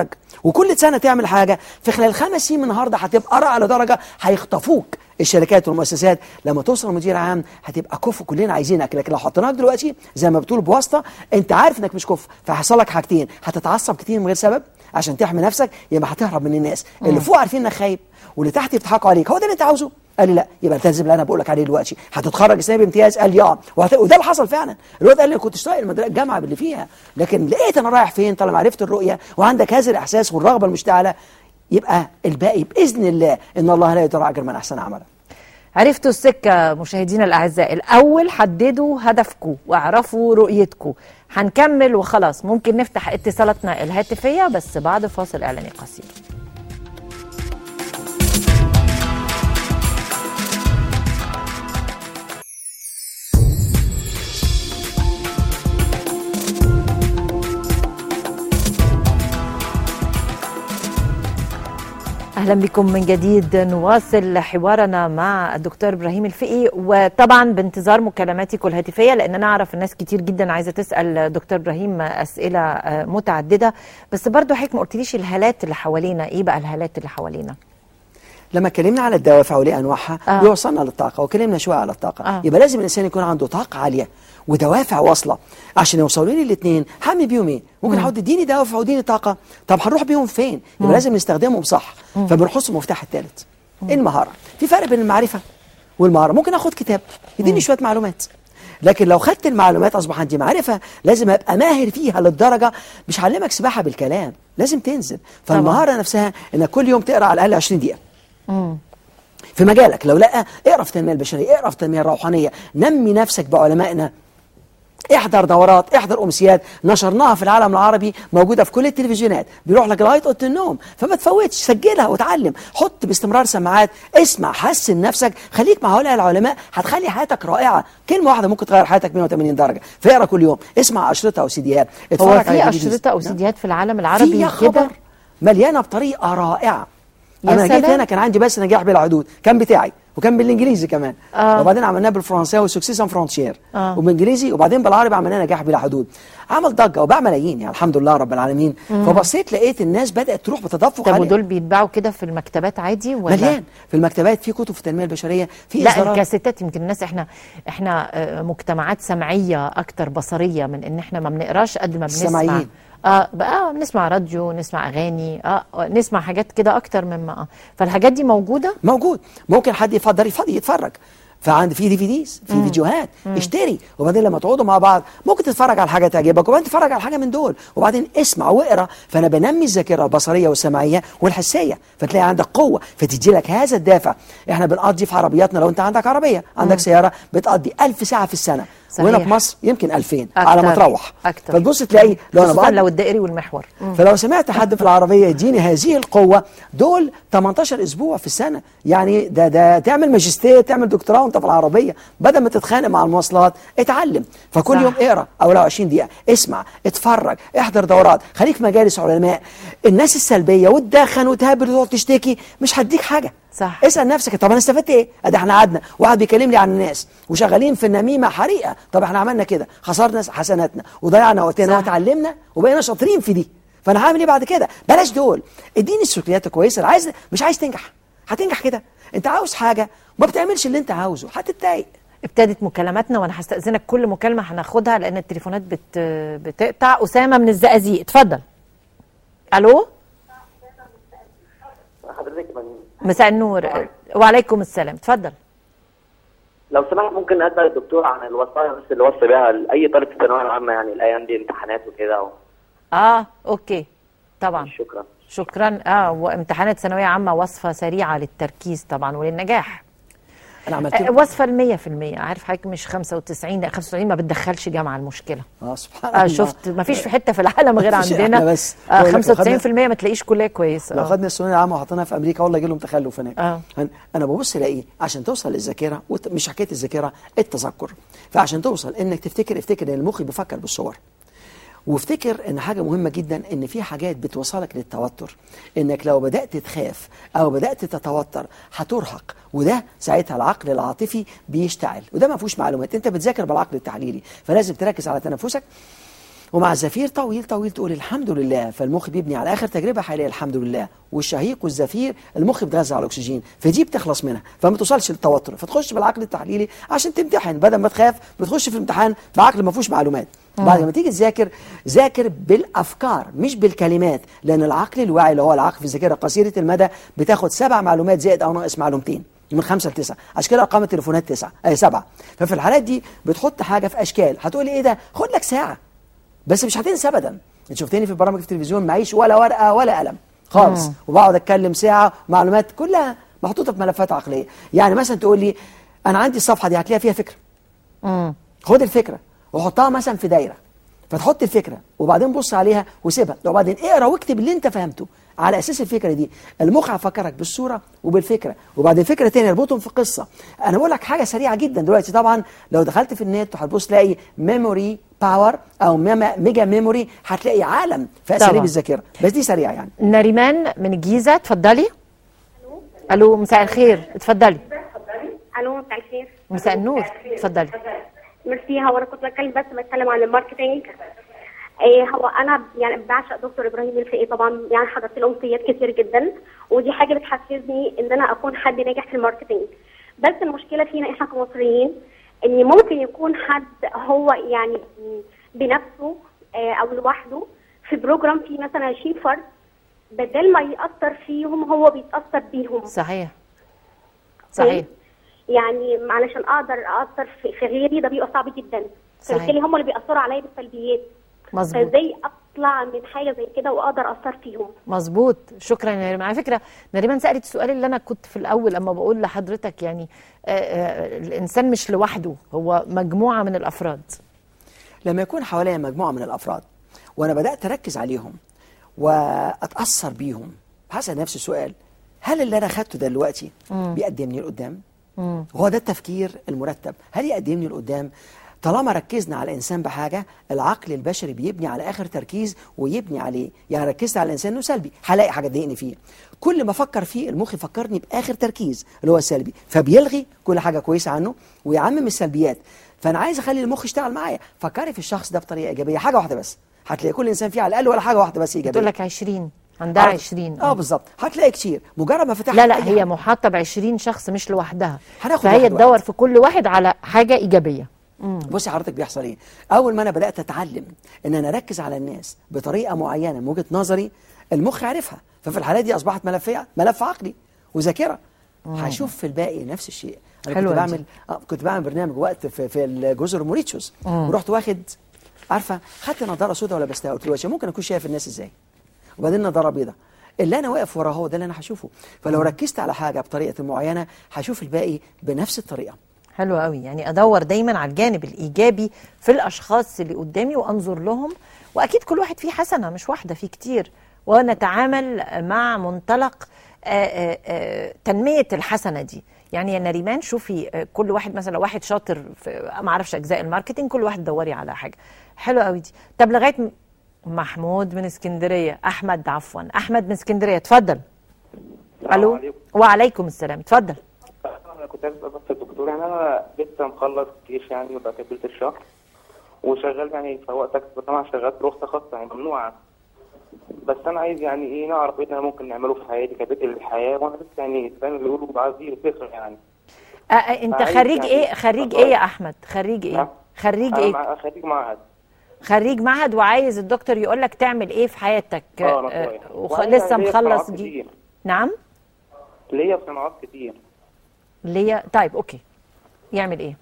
وكل سنه تعمل حاجه في خلال خمس سنين من النهارده هتبقى رائع لدرجه هيخطفوك الشركات والمؤسسات لما توصل مدير عام هتبقى كفء كلنا عايزينك لكن لو حطيناك دلوقتي زي ما بتقول بواسطه انت عارف انك مش كفء فهيحصل لك حاجتين هتتعصب كتير من غير سبب عشان تحمي نفسك يبقى هتهرب من الناس اللي فوق عارفين انك خايب واللي تحت يضحكوا عليك هو ده اللي انت عاوزه قال لي لا يبقى التزم اللي انا بقول لك عليه دلوقتي هتتخرج السنه بامتياز قال لي اه وهت... وده اللي حصل فعلا الواد قال لي كنت طايق المدرسه الجامعه باللي فيها لكن لقيت انا رايح فين طالما عرفت الرؤيه وعندك هذا الاحساس والرغبه المشتعله يبقى الباقي باذن الله ان الله لا يضيع اجر من احسن عملا عرفتوا السكة مشاهدينا الأعزاء الأول حددوا هدفكم واعرفوا رؤيتكم هنكمل وخلاص ممكن نفتح اتصالاتنا الهاتفية بس بعد فاصل إعلاني قصير اهلا بكم من جديد نواصل حوارنا مع الدكتور ابراهيم الفقي وطبعا بانتظار مكالماتكم الهاتفيه لان انا اعرف الناس كتير جدا عايزه تسال دكتور ابراهيم اسئله آه، متعدده بس برضو حضرتك ما قلتليش الهالات اللي حوالينا ايه بقى الهالات اللي حوالينا لما اتكلمنا على الدوافع وليه انواعها آه. بيوصلنا للطاقه وكلمنا شويه على الطاقه آه. يبقى لازم الانسان يكون عنده طاقه عاليه ودوافع واصله عشان يوصلوا لي الاثنين هعمل بيهم ايه؟ ممكن احط اديني دوافع واديني طاقه طب هنروح بيهم فين؟ يبقى لازم نستخدمهم صح فبنحط المفتاح الثالث المهاره في فرق بين المعرفه والمهاره ممكن اخد كتاب يديني شويه معلومات لكن لو خدت المعلومات اصبح عندي معرفه لازم ابقى ماهر فيها للدرجه مش هعلمك سباحه بالكلام لازم تنزل فالمهاره نفسها انك كل يوم تقرا على الاقل 20 دقيقه في مجالك لو لا اقرا في التنميه البشريه اقرا في التنميه الروحانيه نمي نفسك بعلمائنا احضر دورات احضر امسيات نشرناها في العالم العربي موجوده في كل التلفزيونات بيروح لك لغايه اوضه النوم فما تفوتش سجلها وتعلم حط باستمرار سماعات اسمع حسن نفسك خليك مع هؤلاء العلماء هتخلي حياتك رائعه كلمه واحده ممكن تغير حياتك 180 درجه فاقرا كل يوم اسمع اشرطه او سيديات هو اتفرج على في فيديوز. اشرطه او نعم. سيديات في العالم في العربي يا كده خبر مليانه بطريقه رائعه يا انا جيت سلام. هنا كان عندي بس نجاح بلا حدود كان بتاعي وكان بالانجليزي كمان آه. وبعدين عملناه بالفرنساوي سوكسي سان فرونتيير آه. وبالانجليزي وبعدين بالعربي عملناه نجاح بلا حدود عمل ضجه وباع ملايين يعني الحمد لله رب العالمين فبصيت لقيت الناس بدات تروح بتدفق طب عليه ودول بيتباعوا كده في المكتبات عادي ولا مليان في المكتبات في كتب في التنميه البشريه في لا إصدارات. الكاسيتات يمكن الناس احنا احنا آه، مجتمعات سمعيه اكتر بصريه من ان احنا ما بنقراش قد ما بنسمع السمعيين. اه بقى بنسمع راديو نسمع اغاني اه نسمع حاجات كده اكتر مما اه فالحاجات دي موجوده موجود ممكن حد يفضل يفضل يتفرج فعند في دي في ديز في فيديوهات اشتري وبعدين لما تقعدوا مع بعض ممكن تتفرج على حاجه تعجبك وبعدين تتفرج على حاجه من دول وبعدين اسمع واقرا فانا بنمي الذاكره البصريه والسمعيه والحسيه فتلاقي عندك قوه فتدي لك هذا الدافع احنا بنقضي في عربياتنا لو انت عندك عربيه عندك سياره بتقضي ألف ساعه في السنه صحيح. وهنا في مصر يمكن 2000 على ما أكتر. تروح أكتر. فتبص تلاقي لو انا خصوصا بقضي لو الدائري والمحور فلو سمعت حد في العربيه يديني هذه القوه دول 18 اسبوع في السنه يعني ده ده تعمل ماجستير تعمل دكتوراه وانت في العربيه بدل ما تتخانق مع المواصلات اتعلم فكل صح. يوم اقرا او لو 20 دقيقه اسمع اتفرج احضر دورات خليك في مجالس علماء الناس السلبيه وتدخن وتهبل وتقعد تشتكي مش هديك حاجه صح. اسال نفسك طب انا استفدت ايه؟ ادي احنا قعدنا واحد بيكلمني عن الناس وشغالين في النميمه حريقه طب احنا عملنا كده خسرنا حسناتنا وضيعنا وقتنا صح. وتعلمنا وبقينا شاطرين في دي فانا هعمل ايه بعد كده؟ بلاش دول اديني السلوكيات الكويسه اللي عايز مش عايز تنجح هتنجح كده انت عاوز حاجه ما بتعملش اللي انت عاوزه هتتضايق ابتدت مكالماتنا وانا هستاذنك كل مكالمه هناخدها لان التليفونات بت بتقطع اسامه من الزقازيق اتفضل الو حضرتك من مساء النور وعليكم السلام اتفضل لو سمحت ممكن اسال الدكتور عن الوصايا بس اللي وصى بيها لاي طالب في الثانويه العامه يعني الايام دي امتحانات وكده و... اه اوكي طبعا شكرا شكرا اه وامتحانات ثانويه عامه وصفه سريعه للتركيز طبعا وللنجاح انا عملت آه له وصفه المية في المية عارف حضرتك مش 95 لا 95 ما بتدخلش جامعه المشكله اه سبحان اه الله شفت ما فيش في حته في العالم غير مفيش، عندنا إحنا بس. آه بقول لك لو 95% ما تلاقيش كليه كويسه لو آه. خدنا الثانويه العامه وحطيناها في امريكا والله يجي لهم تخلف هناك آه. هن- انا ببص الاقي عشان توصل للذاكره وت- مش حكايه الذاكره التذكر فعشان توصل انك تفتكر افتكر ان المخ بيفكر بالصور وافتكر ان حاجه مهمه جدا ان في حاجات بتوصلك للتوتر انك لو بدات تخاف او بدات تتوتر هترهق وده ساعتها العقل العاطفي بيشتعل وده ما فيهوش معلومات انت بتذاكر بالعقل التحليلي فلازم تركز على تنفسك ومع الزفير طويل طويل تقول الحمد لله فالمخ بيبني على اخر تجربه حاليه الحمد لله والشهيق والزفير المخ بيتغذى على الاكسجين فدي بتخلص منها فما توصلش للتوتر فتخش بالعقل التحليلي عشان تمتحن بدل ما تخاف بتخش في الامتحان بعقل ما فيهوش معلومات بعد ما تيجي تذاكر ذاكر بالافكار مش بالكلمات لان العقل الواعي اللي هو العقل في الذاكره قصيره المدى بتاخد سبع معلومات زائد او ناقص معلومتين من خمسة لتسعة عشان كده ارقام التليفونات تسعة اي سبعة ففي الحالات دي بتحط حاجة في اشكال هتقول ايه ده خد لك ساعة بس مش هتنسى ابدا انت شفتني في برامج التلفزيون معيش ولا ورقة ولا قلم خالص وبقعد اتكلم ساعة معلومات كلها محطوطة في ملفات عقلية يعني مثلا تقول لي انا عندي الصفحة دي هتلاقيها فيها فكرة مم. خد الفكرة وحطها مثلا في دايرة فتحط الفكرة وبعدين بص عليها وسيبها وبعدين اقرا واكتب اللي انت فهمته على اساس الفكره دي المخ هيفكرك بالصوره وبالفكره وبعدين فكره تانية يربطهم في قصه انا بقول لك حاجه سريعه جدا دلوقتي طبعا لو دخلت في النت هتبص تلاقي ميموري باور او ميما- ميجا ميموري هتلاقي عالم في اساليب طبعاً. الذاكره بس دي سريعه يعني نريمان من الجيزه اتفضلي الو مساء الخير اتفضلي الو مساء الخير مساء النور اتفضلي ميرسي هو انا كنت بتكلم بس بتكلم عن الماركتينج إيه هو انا يعني بعشق دكتور ابراهيم الفقي طبعا يعني حضرت له امسيات كتير جدا ودي حاجه بتحفزني ان انا اكون حد ناجح في الماركتينج بس المشكله فينا احنا كمصريين ان ممكن يكون حد هو يعني بنفسه آه، او لوحده في بروجرام فيه مثلا 20 فرد بدل ما يأثر فيهم هو بيتأثر بيهم صحيح صحيح يعني علشان اقدر اثر في في غيري ده بيبقى صعب جدا صحيح. فبالتالي هم اللي بيأثروا عليا بالسلبيات مظبوط فازاي اطلع من حاجه زي كده واقدر اثر فيهم مظبوط شكرا يا نريمان على فكره نريمان سالت السؤال اللي انا كنت في الاول اما بقول لحضرتك يعني آه، آه، الانسان مش لوحده هو مجموعه من الافراد لما يكون حواليا مجموعه من الافراد وانا بدات اركز عليهم واتاثر بيهم هسال نفسي سؤال هل اللي انا خدته ده دلوقتي بيقدمني لقدام هو ده التفكير المرتب هل يقدمني لقدام طالما ركزنا على الانسان بحاجه العقل البشري بيبني على اخر تركيز ويبني عليه يعني ركزت على الانسان انه سلبي هلاقي حاجه تضايقني فيه كل ما افكر فيه المخ يفكرني باخر تركيز اللي هو السلبي فبيلغي كل حاجه كويسه عنه ويعمم السلبيات فانا عايز اخلي المخ يشتغل معايا فكري في الشخص ده بطريقه ايجابيه حاجه واحده بس هتلاقي كل انسان فيه على الاقل ولا حاجه واحده بس ايجابيه تقول لك 20 عندها 20 اه بالظبط هتلاقي كتير مجرد ما فتحت لا لا أي هي حاجة. محاطه ب 20 شخص مش لوحدها هناخد فهي واحد تدور واحد. في كل واحد على حاجه ايجابيه بصي حضرتك بيحصل ايه اول ما انا بدات اتعلم ان انا اركز على الناس بطريقه معينه من وجهه نظري المخ عارفها ففي الحاله دي اصبحت ملفيه ملف عقلي وذاكره هشوف في الباقي نفس الشيء انا كنت حلوة دي. بعمل آه كنت بعمل برنامج وقت في, في الجزر موريتشوس ورحت واخد عارفه خدت نظاره سوداء ولبستها قلت له "يا ممكن اكون شايف الناس ازاي وبعدين نظاره بيضاء اللي انا واقف وراه هو ده اللي انا هشوفه فلو ركزت على حاجه بطريقه معينه هشوف الباقي بنفس الطريقه حلو قوي يعني ادور دايما على الجانب الايجابي في الاشخاص اللي قدامي وانظر لهم واكيد كل واحد فيه حسنه مش واحده فيه كتير ونتعامل مع منطلق آه، آه، آه، تنميه الحسنه دي يعني يا نريمان شوفي آه، كل واحد مثلا لو واحد شاطر في ما اعرفش اجزاء الماركتينج كل واحد دوري على حاجه حلوه قوي دي طب لغايه م- محمود من اسكندريه احمد عفوا احمد من اسكندريه اتفضل الو عليكم. وعليكم السلام اتفضل انا كنت عايز اسال بس الدكتور يعني انا لسه مخلص جيش يعني وبقى كبلت الشهر وشغال يعني سواق تاكسي بس طبعا شغال في رخصه خاصه يعني ممنوعه بس انا عايز يعني ايه نعرف ايه اللي أنا ممكن نعمله في حياتي كبدء للحياه وانا لسه يعني زي ما بيقولوا عايز فكره يعني آه، آه، انت عايز خريج يعني ايه خريج ايه يا احمد خريج ايه نعم. خريج انا ايه مع- خريج معهد خريج معهد وعايز الدكتور يقول لك تعمل ايه في حياتك اه آه، نصايح وخ... وعايز لسه ليا مخلص صناعات دي كتير. نعم ليا صناعات كتير ليا طيب اوكي يعمل ايه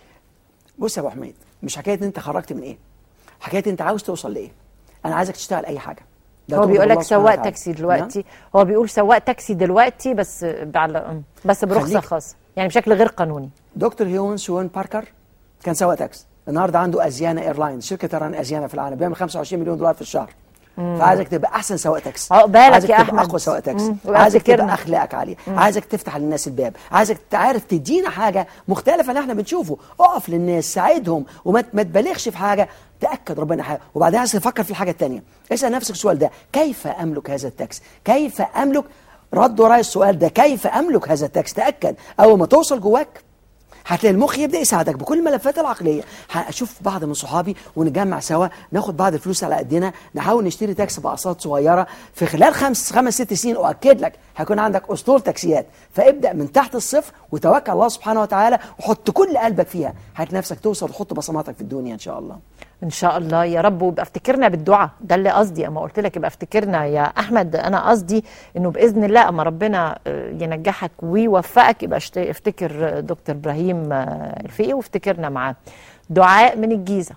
بص يا ابو حميد مش حكايه ان انت خرجت من ايه حكايه انت عاوز توصل لايه انا عايزك تشتغل اي حاجه ده هو تؤمن بيقول لك بالله سبحانه سواق وتعالى. تاكسي دلوقتي هو بيقول سواق تاكسي دلوقتي بس بعد بس برخصه خليك- خاصه يعني بشكل غير قانوني دكتور هيون سوين باركر كان سواق تاكسي النهارده عنده ازيانا ايرلاينز شركه طيران ازيانا في العالم بيعمل 25 مليون دولار في الشهر فعايزك تبقى احسن سواق تاكسي عقبالك عايزك يا تبقى أحمد. اقوى سواق تاكسي مم. وبقى عايزك تبقى افتكرنا. اخلاقك عاليه عايزك تفتح للناس الباب عايزك تعرف تدينا حاجه مختلفه اللي احنا بنشوفه اقف للناس ساعدهم وما ت- ما تبالغش في حاجه تاكد ربنا حاجه وبعدين عايز تفكر في الحاجه الثانيه اسال نفسك السؤال ده كيف املك هذا التاكسي كيف املك رد ورايا السؤال ده كيف املك هذا التاكسي تاكد اول ما توصل جواك هتلاقي المخ يبدا يساعدك بكل الملفات العقليه هشوف بعض من صحابي ونجمع سوا ناخد بعض الفلوس على قدنا نحاول نشتري تاكسي باقساط صغيره في خلال خمس خمس ست سنين اؤكد لك هيكون عندك اسطول تاكسيات فابدا من تحت الصفر وتوكل على الله سبحانه وتعالى وحط كل قلبك فيها هات نفسك توصل وتحط بصماتك في الدنيا ان شاء الله ان شاء الله يا رب ويبقى افتكرنا بالدعاء ده اللي قصدي اما قلت لك يبقى افتكرنا يا احمد انا قصدي انه باذن الله اما ربنا آه، ينجحك ويوفقك يبقى اشت- افتكر آه، دكتور ابراهيم آه، الفقي وافتكرنا معاه دعاء من الجيزه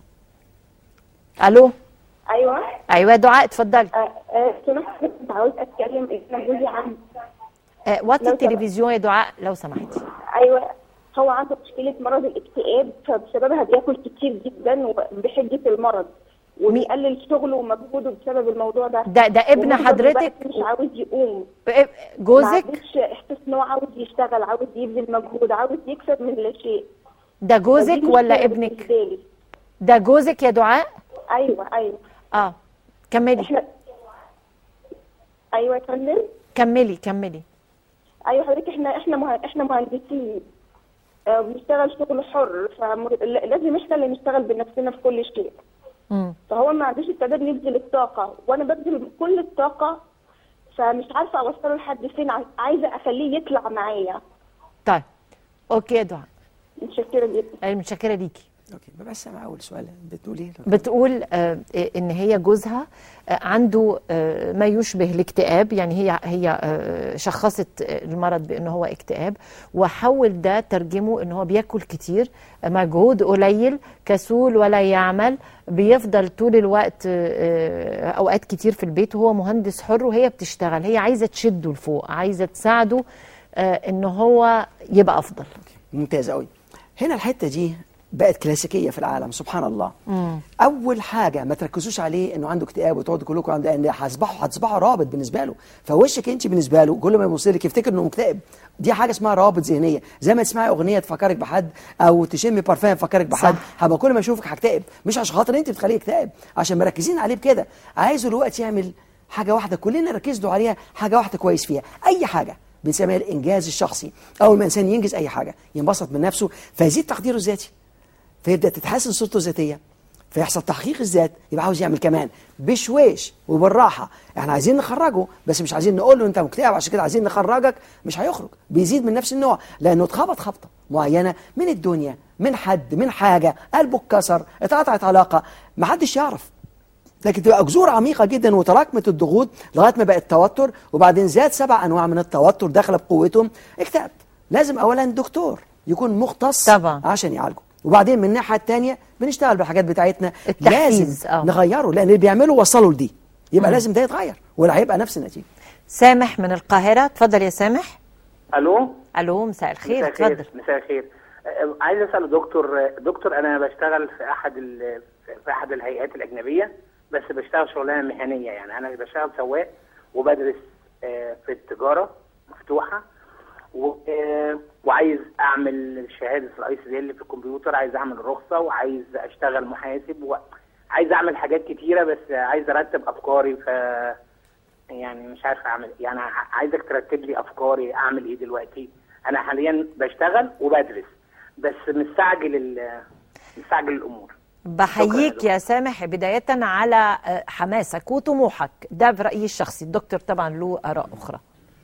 الو ايوه ايوه دعاء اتفضلي آه، آه، سمحت كنت عاوز اتكلم انا جوزي عن آه، وطي لو التلفزيون يا دعاء لو سمحتي ايوه هو عنده مشكله مرض الاكتئاب فبسببها بياكل كتير جدا وبحجه المرض وبيقلل شغله ومجهوده بسبب الموضوع ده ده ده ابن ومعظم حضرتك الوقت مش عاوز يقوم آه، جوزك ما عندوش احساس ان هو عاوز يشتغل عاوز يبذل مجهود عاوز يكسب من لا شيء ده جوزك فدي ولا مشكلة ابنك بالنسبة لي. ده جوزك يا دعاء ايوه ايوه اه كملي احنا ايوه يا فندم كملي كملي ايوه حضرتك احنا احنا مه... احنا مهندسين آه، بنشتغل شغل حر فلازم احنا اللي نشتغل بنفسنا في كل شيء مم. فهو ما عندوش استعداد يبذل الطاقه وانا ببذل كل الطاقه فمش عارفه اوصله لحد فين عاي- عايزه اخليه يطلع معايا طيب اوكي يا دعاء متشكره جدا انا متشكره ليكي اوكي بس سامع اول سؤال بتقول ايه بتقول آه، ان هي جوزها آه، عنده آه، ما يشبه الاكتئاب يعني هي هي آه، شخصت آه، المرض بانه هو اكتئاب وحول ده ترجمه ان هو بياكل كتير آه، مجهود قليل كسول ولا يعمل بيفضل طول الوقت آه، آه، اوقات كتير في البيت وهو مهندس حر وهي بتشتغل هي عايزه تشده لفوق عايزه تساعده آه، ان هو يبقى افضل ممتاز قوي هنا الحته دي بقت كلاسيكيه في العالم سبحان الله اول حاجه ما تركزوش عليه انه عنده اكتئاب وتقعدوا كلكم عند ان هتصبحوا هتصبحوا رابط بالنسبه له فوشك انت بالنسبه له كل ما يبص لك يفتكر انه مكتئب دي حاجه اسمها روابط ذهنيه زي ما تسمعي اغنيه تفكرك بحد او تشمي بارفان تفكرك بحد صح. هبقى كل ما اشوفك هكتئب مش عشان خاطر انت بتخليه يكتئب عشان مركزين عليه بكده عايزه الوقت يعمل حاجه واحده كلنا ركزوا عليها حاجه واحده كويس فيها اي حاجه بنسميها الانجاز الشخصي اول ما انسان ينجز اي حاجه ينبسط من نفسه فيزيد تقديره الذاتي فيبدا تتحسن صورته الذاتيه فيحصل تحقيق الذات يبقى عاوز يعمل كمان بشويش وبالراحه احنا عايزين نخرجه بس مش عايزين نقول له انت مكتئب عشان كده عايزين نخرجك مش هيخرج بيزيد من نفس النوع لانه اتخبط خبطه معينه من الدنيا من حد من حاجه قلبه اتكسر اتقطعت علاقه محدش يعرف لكن تبقى جذور عميقة جدا وتراكمت الضغوط لغاية ما بقت توتر وبعدين زاد سبع أنواع من التوتر داخلة بقوتهم اكتئب لازم أولا دكتور يكون مختص طبعا. عشان يعالجه وبعدين من الناحية التانية بنشتغل بالحاجات بتاعتنا التحفيز، لازم آه. نغيره لأن اللي بيعمله وصلوا لدي يبقى لازم ده يتغير ولا هيبقى نفس النتيجة سامح من القاهره اتفضل يا سامح الو الو مساء الخير مساء اتفضل الخير مساء الخير أه، عايز اسال دكتور أه، دكتور انا بشتغل في احد ال- في احد الهيئات الاجنبيه بس بشتغل شغلانه مهنيه يعني انا بشتغل سواق وبدرس أه، في التجاره مفتوحه و- أه، وعايز اعمل شهاده الاي سي ال في الكمبيوتر عايز اعمل رخصه وعايز اشتغل محاسب وعايز اعمل حاجات كتيره بس عايز ارتب افكاري ف يعني مش عارف اعمل يعني ع- عايزك ترتب لي افكاري اعمل ايه دلوقتي انا حاليا بشتغل وبدرس بس مستعجل ال- مستعجل الامور بحييك شكراً يا يا سامح بداية على آه، حماسك وطموحك ده برأيي الشخصي الدكتور طبعا له آراء أخرى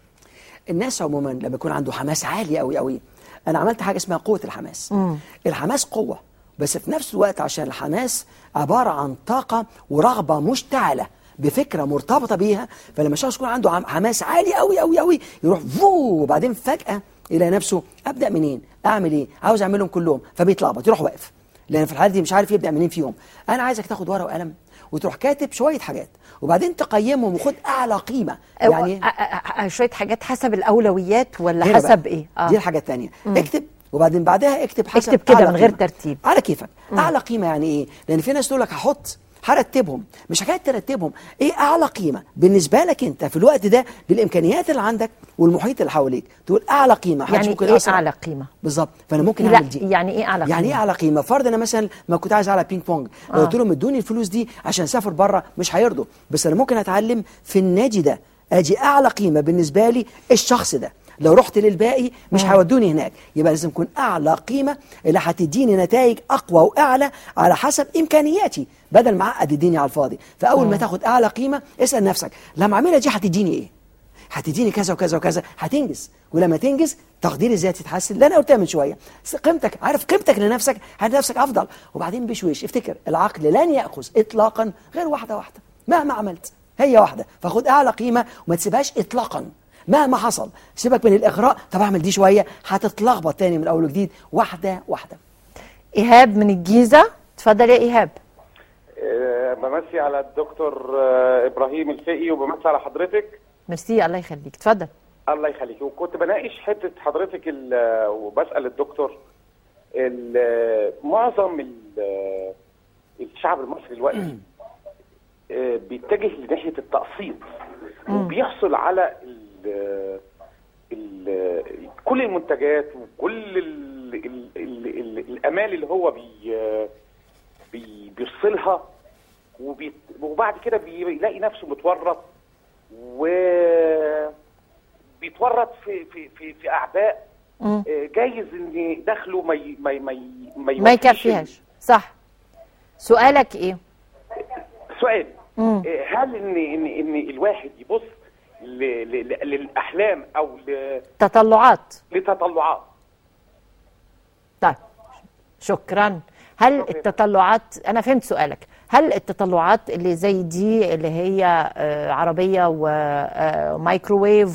الناس عموما لما يكون عنده حماس عالي قوي قوي انا عملت حاجه اسمها قوه الحماس الحماس قوه بس في نفس الوقت عشان الحماس عباره عن طاقه ورغبه مشتعله بفكره مرتبطه بيها فلما الشخص يكون عنده عم- حماس عالي قوي قوي قوي يروح فو وبعدين فجاه يلاقي نفسه ابدا منين اعمل ايه عاوز اعملهم كلهم فبيتلخبط يروح واقف لان في الحاله دي مش عارف يبدا منين فيهم انا عايزك تاخد ورقه وقلم وتروح كاتب شويه حاجات وبعدين تقيمهم وخد اعلى قيمه يعني يعني شوية حاجات حسب الأولويات ولا هنا حسب بقى. إيه دي الحاجه الثانيه اكتب وبعدين بعدها اكتب حسب اكتب كده أعلى من غير قيمة. ترتيب. على كيفك اعلى قيمه يعني ايه لان في ناس تقول لك هحط هرتبهم مش حكايه ترتبهم ايه اعلى قيمه بالنسبه لك انت في الوقت ده بالامكانيات اللي عندك والمحيط اللي حواليك تقول اعلى قيمه محدش يعني ممكن إيه يأثر. أعلى قيمة بالظبط فانا ممكن لا اعمل دي يعني إيه أعلى يعني ايه قيمة اعلى قيمه فرض انا مثلا ما كنت عايز العب بينج بونج لو آه. قلت لهم ادوني الفلوس دي عشان اسافر بره مش هيرضوا بس انا ممكن اتعلم في النادي ده اجي اعلى قيمه بالنسبه لي الشخص ده لو رحت للباقي مش هيودوني هناك يبقى لازم يكون اعلى قيمه اللي هتديني نتائج اقوى واعلى على حسب امكانياتي بدل ما اعقد الدنيا على الفاضي فاول ما تاخد اعلى قيمه اسال نفسك لما اعملها دي هتديني ايه هتديني كذا وكذا وكذا هتنجز ولما تنجز تقدير الذات يتحسن اللي انا قلتها من شويه س- قيمتك عارف قيمتك لنفسك هتلاقي نفسك افضل وبعدين بشويش افتكر العقل لن ياخذ اطلاقا غير واحده واحده مهما عملت هي واحده فخد اعلى قيمه وما تسيبهاش اطلاقا مهما حصل سيبك من الاغراء طب اعمل دي شويه هتتلخبط تاني من اول وجديد واحده واحده ايهاب من الجيزه اتفضل يا ايهاب آه، بمسي على الدكتور آه، ابراهيم الفقي وبمسي على حضرتك ميرسي الله يخليك اتفضل الله يخليك وكنت بناقش حته حضرتك ال- وبسال الدكتور ال- معظم ال- الشعب المصري دلوقتي آه، بيتجه لناحيه التقسيط وبيحصل على ال ال كل المنتجات وكل ال ال ال ال الامال اللي هو بي بي بيرسلها وبي وبعد كده بيلاقي نفسه متورط و بيتورط في في في, في اعباء مم. آه، جايز ان دخله ما ي- ما ي- ما ي- ما, ما يوفيش يكفيهاش صح سؤالك ايه سؤال مم. آه، هل ان ان ان الواحد يبص ل- ل- ل- للاحلام او ل- تطلعات لتطلعات طيب شكرا هل التطلعات انا فهمت سؤالك هل التطلعات اللي زي دي اللي هي آه، عربيه ومايكروويف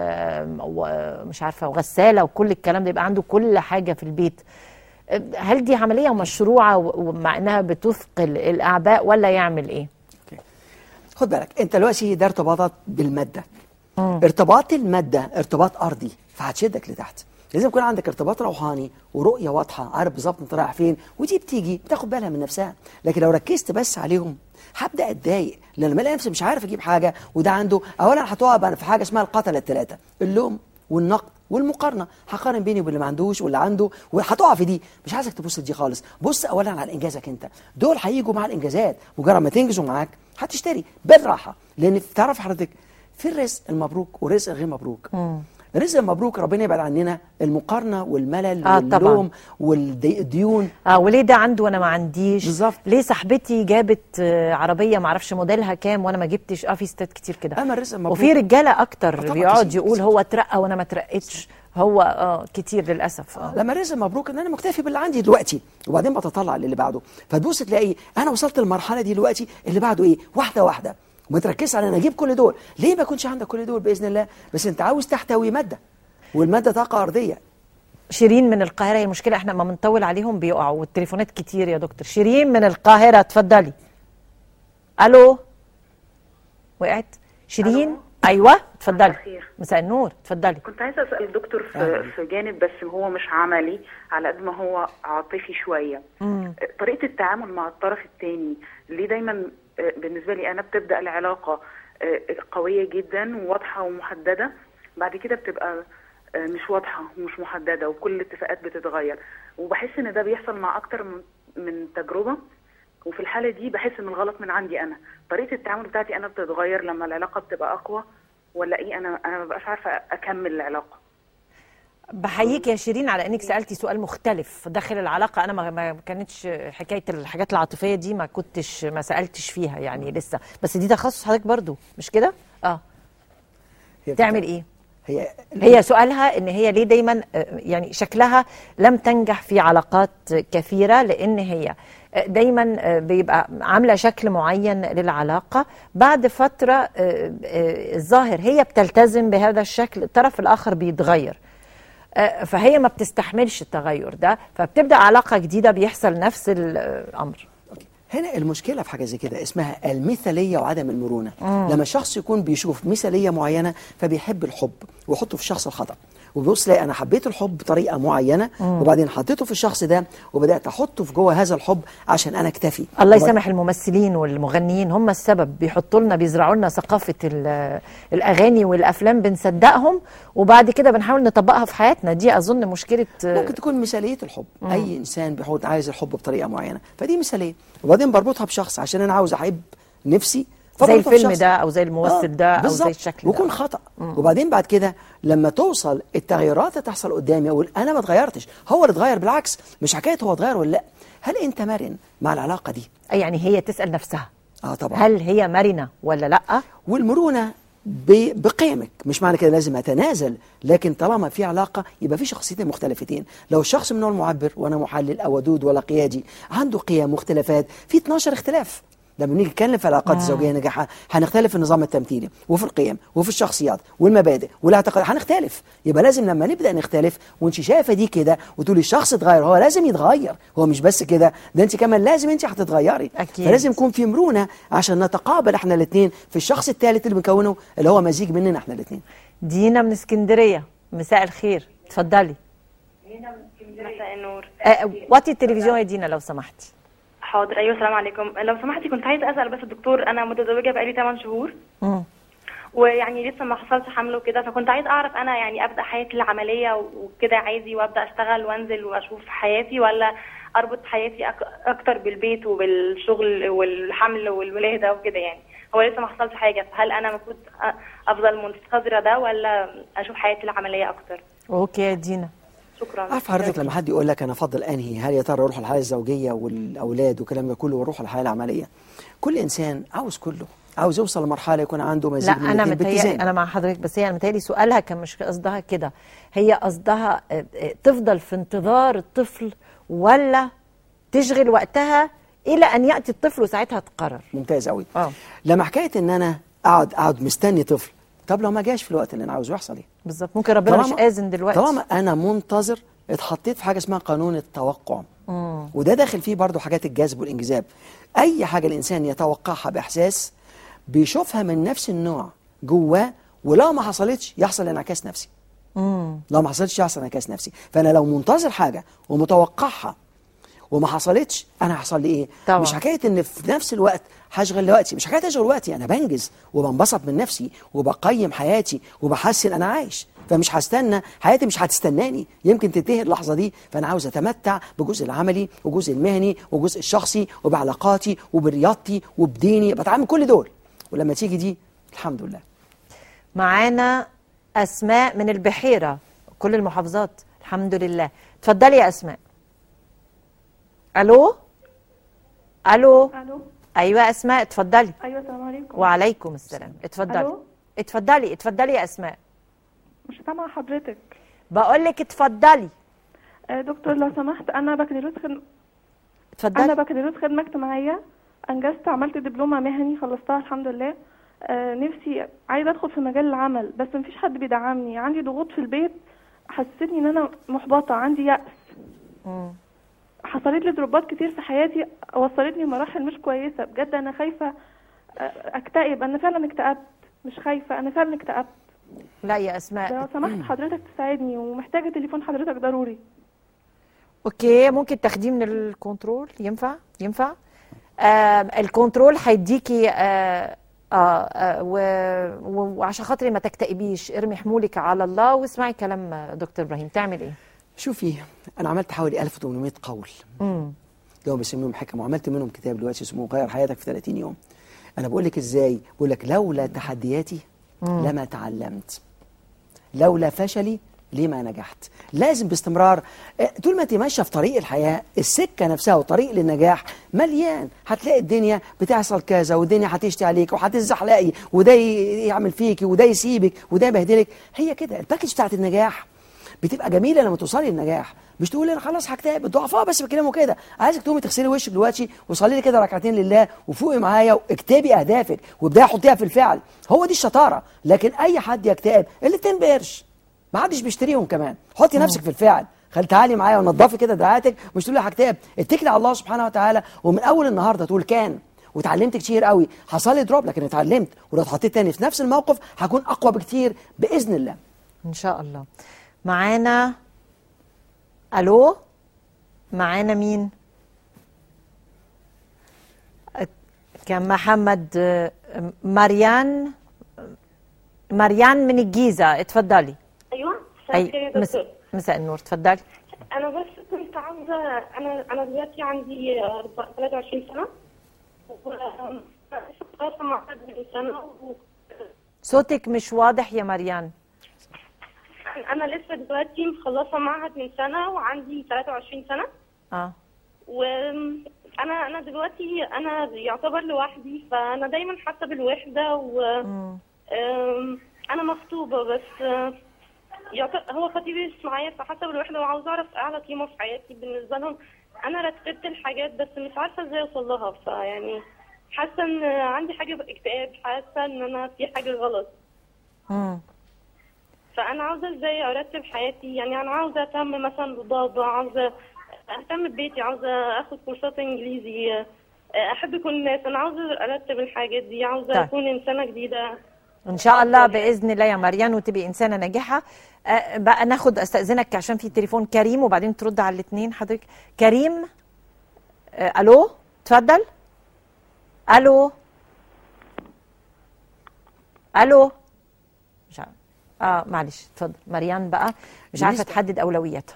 ومش عارفه وغساله وكل الكلام ده يبقى عنده كل حاجه في البيت آه، هل دي عمليه مشروعه و- ومع انها بتثقل الاعباء ولا يعمل ايه؟ خد بالك انت دلوقتي ده ارتباطات بالماده ارتباط الماده ارتباط ارضي فهتشدك لتحت لازم يكون عندك ارتباط روحاني ورؤيه واضحه عارف بالظبط انت رايح فين ودي بتيجي بتاخد بالها من نفسها لكن لو ركزت بس عليهم هبدا اتضايق لان لما الاقي نفسي مش عارف اجيب حاجه وده عنده اولا هتقع بقى في حاجه اسمها القتله الثلاثه اللوم والنقد والمقارنه هقارن بيني وبين اللي ما عندوش واللي عنده وهتقع في دي مش عايزك تبص لدي خالص بص اولا على انجازك انت دول هيجوا مع الانجازات مجرد ما تنجزوا معاك هتشتري بالراحه لان تعرف حضرتك في الرزق المبروك ورزق غير مبروك الرزق المبروك ربنا يبعد عننا المقارنه والملل آه، طبعاً. واللوم والديون اه وليه ده عنده وانا ما عنديش بالظبط. ليه صاحبتي جابت آه، عربيه ما اعرفش موديلها كام وانا ما جبتش اه في ستات كتير كده أما الرزق مبروك. وفي رجاله اكتر طبعاً بيقعد كتير، يقول كتير. هو اترقى وانا ما اترقتش هو اه كتير للاسف اه لما الرزق مبروك ان انا مكتفي باللي عندي دلوقتي وبعدين بتطلع للي بعده فتبص تلاقي انا وصلت للمرحله دي دلوقتي اللي بعده ايه واحده واحده وما تركزش على انا اجيب كل دول ليه ما يكونش عندك كل دول باذن الله بس انت عاوز تحتوي ماده والماده طاقه ارضيه شيرين من القاهره هي المشكله احنا ما بنطول عليهم بيقعوا والتليفونات كتير يا دكتور شيرين من القاهره اتفضلي الو وقعت شيرين ألو. ايوه اتفضلي مساء الخير. مساء النور اتفضلي كنت عايزه اسال الدكتور أهلا. في, في جانب بس هو مش عملي على قد ما هو عاطفي شويه مم. طريقه التعامل مع الطرف الثاني ليه دايما آه، بالنسبه لي انا بتبدا العلاقه آه، قويه جدا وواضحه ومحدده بعد كده بتبقى آه، مش واضحه ومش محدده وكل الاتفاقات بتتغير وبحس ان ده بيحصل مع اكتر من من تجربه وفي الحاله دي بحس ان الغلط من عندي انا طريقه التعامل بتاعتي انا بتتغير لما العلاقه بتبقى اقوى ولا ايه انا انا ما ببقاش عارفه اكمل العلاقه بحييك يا شيرين على انك سالتي سؤال مختلف داخل العلاقه انا ما ما كانتش حكايه الحاجات العاطفيه دي ما كنتش ما سالتش فيها يعني لسه بس دي تخصص حضرتك برضو مش كده اه هي تعمل ايه هي هي سؤالها ان هي ليه دايما آه، يعني شكلها لم تنجح في علاقات كثيره لان هي آه، دايما آه، بيبقى عامله شكل معين للعلاقه بعد فتره آه، آه، الظاهر هي بتلتزم بهذا الشكل الطرف الاخر بيتغير آه، فهي ما بتستحملش التغير ده فبتبدا علاقه جديده بيحصل نفس الامر هنا المشكله في حاجه زي كده اسمها المثاليه وعدم المرونه لما الشخص يكون بيشوف مثاليه معينه فبيحب الحب ويحطه في الشخص الخطا وبيبص لا انا حبيت الحب بطريقه معينه وبعدين حطيته في الشخص ده وبدات احطه في جوه هذا الحب عشان انا اكتفي الله وبعد- يسامح الممثلين والمغنيين هم السبب بيحطوا لنا بيزرعوا لنا ثقافه ال- الاغاني والافلام بنصدقهم وبعد كده بنحاول نطبقها في حياتنا دي اظن مشكله ممكن تكون مثاليه الحب اي انسان بيحط عايز الحب بطريقه معينه فدي مثاليه وبعدين بربطها بشخص عشان انا عاوز احب نفسي زي فبرضه الفيلم الشخص- ده او زي الممثل ده او زي بالظبط. الشكل ده ويكون خطا وبعدين بعد كده لما توصل التغيرات اللي تحصل قدامي اقول انا ما اتغيرتش هو اللي اتغير بالعكس مش حكايه هو اتغير ولا لا هل انت مرن مع العلاقه دي يعني هي تسال نفسها اه طبعا هل هي مرنه ولا لا والمرونه ب- بقيمك مش معنى كده لازم اتنازل لكن طالما في علاقه يبقى في شخصيتين مختلفتين لو الشخص من هو المعبر وانا محلل او ودود ولا قيادي عنده قيم مختلفات في 12 اختلاف لما بنيجي نتكلم في العلاقات الزوجيه نجاحها هنختلف في النظام التمثيلي وفي القيم وفي الشخصيات والمبادئ والاعتقاد هنختلف يبقى لازم لما نبدا نختلف وانت شايفه دي كده وتقولي الشخص اتغير هو لازم يتغير هو مش بس كده ده انت كمان لازم انت هتتغيري أكيد. فلازم يكون في مرونه عشان نتقابل احنا الاثنين في الشخص الثالث اللي بنكونه اللي هو مزيج مننا احنا الاثنين دينا من اسكندريه مساء الخير اتفضلي مساء النور آه، وطي التلفزيون يا دينا لو سمحتي حاضر ايوه السلام عليكم لو سمحتي كنت عايزه اسال بس الدكتور انا متزوجه بقالي 8 شهور مم. ويعني لسه ما حصلش حمل وكده فكنت عايز اعرف انا يعني ابدا حياتي العمليه وكده عادي وابدا اشتغل وانزل واشوف حياتي ولا اربط حياتي أك- اكتر بالبيت وبالشغل والحمل والولاده وكده يعني هو لسه ما حصلش حاجه فهل انا المفروض أ- افضل منتظره ده ولا اشوف حياتي العمليه اكتر اوكي يا دينا شكرا عارف حضرتك لما حد يقول لك انا افضل انهي هل يا ترى اروح الحياه الزوجيه والاولاد والكلام ده كله واروح الحياه العمليه كل انسان عاوز كله عاوز يوصل لمرحله يكون عنده لا مزيج من انا الاثنين متهيألي باتزان انا مع حضرتك بس هي انا متهيألي سؤالها كان مش قصدها كده هي قصدها آه، آه، تفضل في انتظار الطفل ولا تشغل وقتها الى ان ياتي الطفل وساعتها تقرر ممتاز قوي اه لما حكايه ان انا اقعد اقعد مستني طفل طب لو ما جاش في الوقت اللي انا عاوزه يحصل ايه بالظبط ممكن ربنا مش اذن دلوقتي طالما انا منتظر اتحطيت في حاجه اسمها قانون التوقع مم. وده داخل فيه برضو حاجات الجذب والانجذاب اي حاجه الانسان يتوقعها باحساس بيشوفها من نفس النوع جواه ولو ما حصلتش يحصل انعكاس نفسي مم. لو ما حصلتش يحصل انعكاس نفسي فانا لو منتظر حاجه ومتوقعها وما حصلتش انا هيحصل لي ايه طبعا. مش حكايه ان في نفس الوقت هشغل وقتي مش حكايه اشغل وقتي انا بنجز وبنبسط من نفسي وبقيم حياتي وبحسن انا عايش فمش هستنى حياتي مش هتستناني يمكن تنتهي اللحظه دي فانا عاوز اتمتع بجزء العملي وجزء المهني وجزء الشخصي وبعلاقاتي وبرياضتي وبديني بتعامل كل دول ولما تيجي دي الحمد لله معانا اسماء من البحيره كل المحافظات الحمد لله اتفضلي يا اسماء الو الو الو ايوه اسماء اتفضلي ايوه السلام عليكم وعليكم السلام اتفضلي ألو؟ اتفضلي اتفضلي يا اسماء مش سامعه حضرتك بقول لك اتفضلي آه، دكتور لو سمحت انا بكالوريوس خدمه اتفضلي انا بكالوريوس خدمه اجتماعيه انجزت عملت دبلومه مهني خلصتها الحمد لله آه، نفسي عايزه ادخل في مجال العمل بس مفيش حد بيدعمني عندي ضغوط في البيت حسستني ان انا محبطه عندي يأس مم. حصلت لي ضربات كتير في حياتي وصلتني لمراحل مش كويسه بجد انا خايفه آه، اكتئب انا فعلا اكتئبت مش خايفه انا فعلا اكتئبت لا يا لو اسماء سمحت حضرتك تساعدني ومحتاجه تليفون حضرتك ضروري اوكي ممكن تاخديه من الكنترول ينفع ينفع آه الكنترول هيديكي آه آه آه و- و- وعشان خاطري ما تكتئبيش ارمي حمولك على الله واسمعي كلام دكتور ابراهيم تعمل ايه شوفي انا عملت حوالي 1800 قول امم اللي هو بيسميهم حكم وعملت منهم كتاب دلوقتي اسمه غير حياتك في 30 يوم انا بقول لك ازاي بقول لك لولا تحدياتي لما تعلمت لولا فشلي ليه ما نجحت لازم باستمرار آه، طول ما انت ماشيه في طريق الحياه السكه نفسها وطريق للنجاح مليان هتلاقي الدنيا بتحصل كذا والدنيا هتشتي عليك وهتزحلقي وده ي- يعمل فيكي وده يسيبك وده يبهدلك هي كده الباكج بتاعت النجاح بتبقى جميله لما توصلي للنجاح مش تقولي انا خلاص هكتئب الضعفاء بس بيتكلموا كده عايزك تقومي تغسلي وشك دلوقتي وصلي لي كده ركعتين لله وفوقي معايا واكتبي اهدافك وابداي حطيها في الفعل هو دي الشطاره لكن اي حد يكتئب الاتنين بقرش ما حدش بيشتريهم كمان حطي نفسك في الفعل خلي تعالي معايا ونضفي كده دراعاتك مش تقولي هكتئب اتكلي على الله سبحانه وتعالى ومن اول النهارده تقول كان وتعلمت كتير قوي حصل لي دروب لكن اتعلمت ولو اتحطيت تاني في نفس الموقف هكون اقوى بكتير باذن الله ان شاء الله معانا الو معانا مين أ- كان محمد آه، مريان مريان من الجيزه اتفضلي ايوه مساء الخير يا اي مس- دكتور مساء النور اتفضلي انا بس كنت عاوزه انا انا دلوقتي عندي أربع- 23 سنه و- شفت مخلصة معهد من سنة و... صوتك مش واضح يا مريان أنا لسه دلوقتي مخلصة معهد من سنة وعندي 23 سنة اه وانا انا دلوقتي انا يعتبر لوحدي فانا دايما حاسه بالوحده و أم، انا مخطوبه بس آه، يعت- هو خطيبي مش معايا فحاسه بالوحده وعاوزه اعرف اعلى قيمه في حياتي بالنسبه لهم انا رتبت الحاجات بس مش عارفه ازاي اوصل لها فيعني حاسه ان عندي حاجه باكتئاب حاسه ان انا في حاجه غلط مم. فانا عاوزه ازاي ارتب حياتي يعني انا عاوزه اهتم مثلا ببابا عاوزه اهتم ببيتي عاوزه اخد كورسات انجليزي احب كل الناس انا عاوزه ارتب الحاجات دي عاوزه طيب. اكون انسانه جديده ان شاء الله باذن الله يا مريان وتبقي انسانه ناجحه آه، بقى ناخد استاذنك عشان في تليفون كريم وبعدين ترد على الاثنين حضرتك كريم آه، الو اتفضل الو الو مش عارف اه معلش اتفضل مريان بقى مش عارفه بالنسبة- تحدد اولوياتها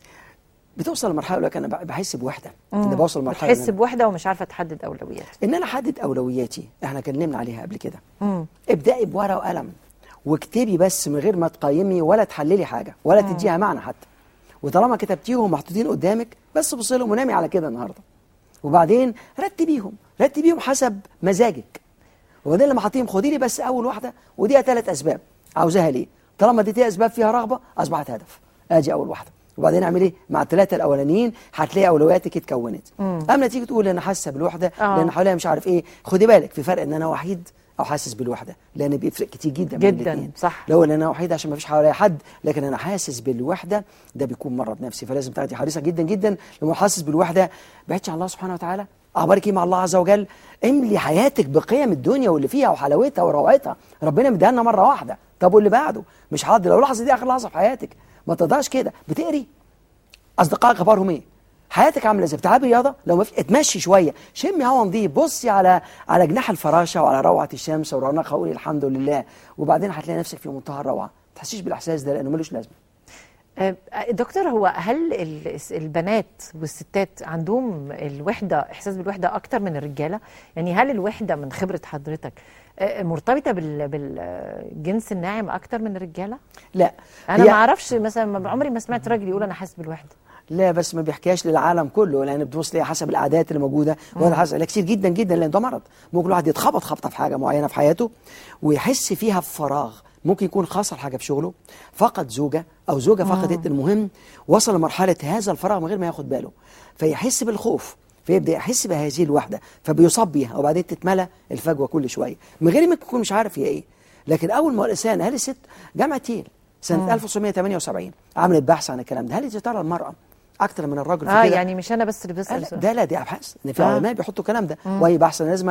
بتوصل لمرحله يقول لك انا بحس بوحده مم. انا بوصل لمرحله بتحس إن- بوحده ومش عارفه تحدد اولوياتها ان انا احدد اولوياتي احنا اتكلمنا عليها قبل كده مم. ابدأي بورقه وقلم واكتبي بس من غير ما تقيمي ولا تحللي حاجه ولا مم. تديها معنى حتى وطالما كتبتيهم محطوطين قدامك بس بصي لهم ونامي على كده النهارده وبعدين رتبيهم رتبيهم حسب مزاجك وبعدين لما حطيهم خدي لي بس اول واحده وديها ثلاث اسباب عاوزاها ليه طالما اديتيها اسباب فيها رغبه اصبحت هدف ادي اول واحده وبعدين اعمل ايه مع الثلاثه الاولانيين هتلاقي اولوياتك اتكونت مم. اما تيجي تقول انا حاسه بالوحده آه. لان حواليا مش عارف ايه خدي بالك في فرق ان انا وحيد او حاسس بالوحده لان بيفرق كتير جدا بين جداً، الاتنين. صح. لو ان انا وحيد عشان ما فيش حواليا حد لكن انا حاسس بالوحده ده بيكون مرض نفسي فلازم تاخدي حريصه جدا جدا لما حاسس بالوحده بعدش عن الله سبحانه وتعالى اخبارك ايه مع الله عز وجل املي حياتك بقيم الدنيا واللي فيها وحلاوتها وروعتها ربنا مديها لنا مره واحده طب واللي بعده مش حاضر لو اللحظه دي اخر لحظه في حياتك ما تقدرش كده بتقري اصدقائك اخبارهم ايه حياتك عامله ازاي بتلعبي رياضه لو ما في اتمشي شويه شمي هوا نظيف بصي على على جناح الفراشه وعلى روعه الشمس ورونقها قولي الحمد لله وبعدين هتلاقي نفسك في منتهى الروعه ما تحسيش بالاحساس ده لانه ملوش لازمه آه، دكتور هو هل ال- البنات والستات عندهم الوحدة إحساس بالوحدة أكتر من الرجالة؟ يعني هل الوحدة من خبرة حضرتك آه، مرتبطة بال- بالجنس الناعم أكتر من الرجالة؟ لا أنا هي- ما أعرفش مثلا ما- عمري ما سمعت راجل يقول أنا حاسس بالوحدة لا بس ما بيحكيهاش للعالم كله لان بتبص ليها حسب العادات اللي موجوده ولا حسب لا كتير جدا جدا لان ده مرض ممكن الواحد يتخبط خبطه في حاجه معينه في حياته ويحس فيها بفراغ ممكن يكون خسر حاجه في شغله فقد زوجه او زوجه فقدت المهم وصل لمرحله هذا الفراغ من غير ما ياخد باله فيحس بالخوف فيبدا يحس بهذه الوحده فبيصاب بيها وبعدين تتملى الفجوه كل شويه من غير ما يكون مش عارف هي ايه لكن اول ما الانسان هل الست جامعه تيل سنه مم. 1978 عملت بحث عن الكلام ده هل ترى المراه اكتر من الرجل في آه كده يعني مش أنا بس اللي آه، بسأل لا، سؤال. ده لا دي ابحاث ان في آه. علماء بيحطوا الكلام ده مم. واي بحث أنا لازم أ-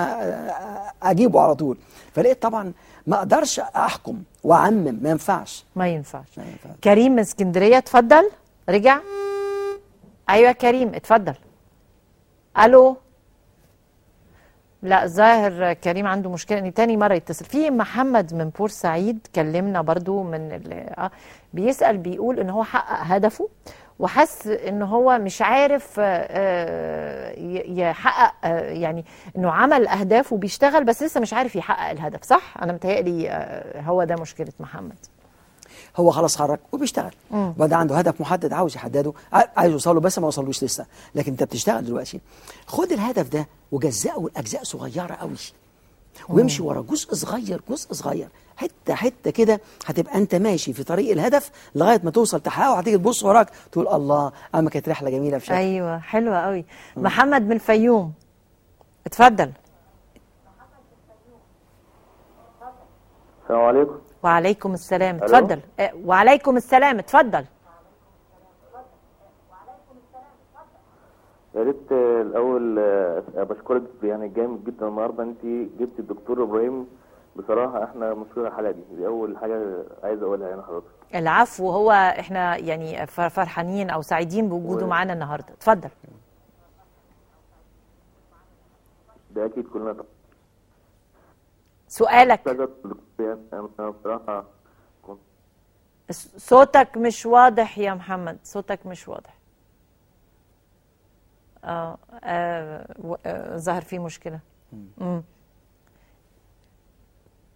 أ- اجيبه على طول فلقيت طبعا ما اقدرش احكم واعمم ما ينفعش ما ينفعش كريم من اسكندرية اتفضل رجع أيوة كريم اتفضل ألو لا الظاهر كريم عنده مشكلة ان تاني مرة يتصل في محمد من بورسعيد كلمنا برضو من ال- آه، بيسأل بيقول ان هو حقق هدفه وحس ان هو مش عارف آه، آه، ي- يحقق آه، يعني انه عمل اهداف وبيشتغل بس لسه مش عارف يحقق الهدف صح انا متهيألي آه، هو ده مشكلة محمد هو خلاص خرج وبيشتغل مم. وبعد عنده هدف محدد عاوز يحدده ع- عايز يوصله بس ما وصلوش لسه لكن انت بتشتغل دلوقتي خد الهدف ده وجزئه لاجزاء صغيره قوي وامشي ورا جزء صغير جزء صغير حته حته كده هتبقى انت ماشي في طريق الهدف لغايه ما توصل تحققه هتيجي تبص وراك تقول الله اما كانت رحله جميله بشكل ايوه حلوه قوي محمد من الفيوم اتفضل السلام عليكم وعليكم السلام ألو؟ اتفضل اه، وعليكم السلام اتفضل يا ريت آه، الاول آه، بشكرك يعني جامد جدا النهارده انت جبت الدكتور ابراهيم بصراحه احنا مشكور الحلقه دي دي اول حاجه عايز اقولها هنا حضرتك العفو هو احنا يعني فر- فرحانين او سعيدين بوجوده و- معانا النهارده اتفضل ده اكيد كلنا طبعا سؤالك عايز أسأل الدكتور يعني انا بصراحه كنت س- صوتك مش واضح يا محمد صوتك مش واضح اه, آه و- آه ظهر فيه مشكله مم.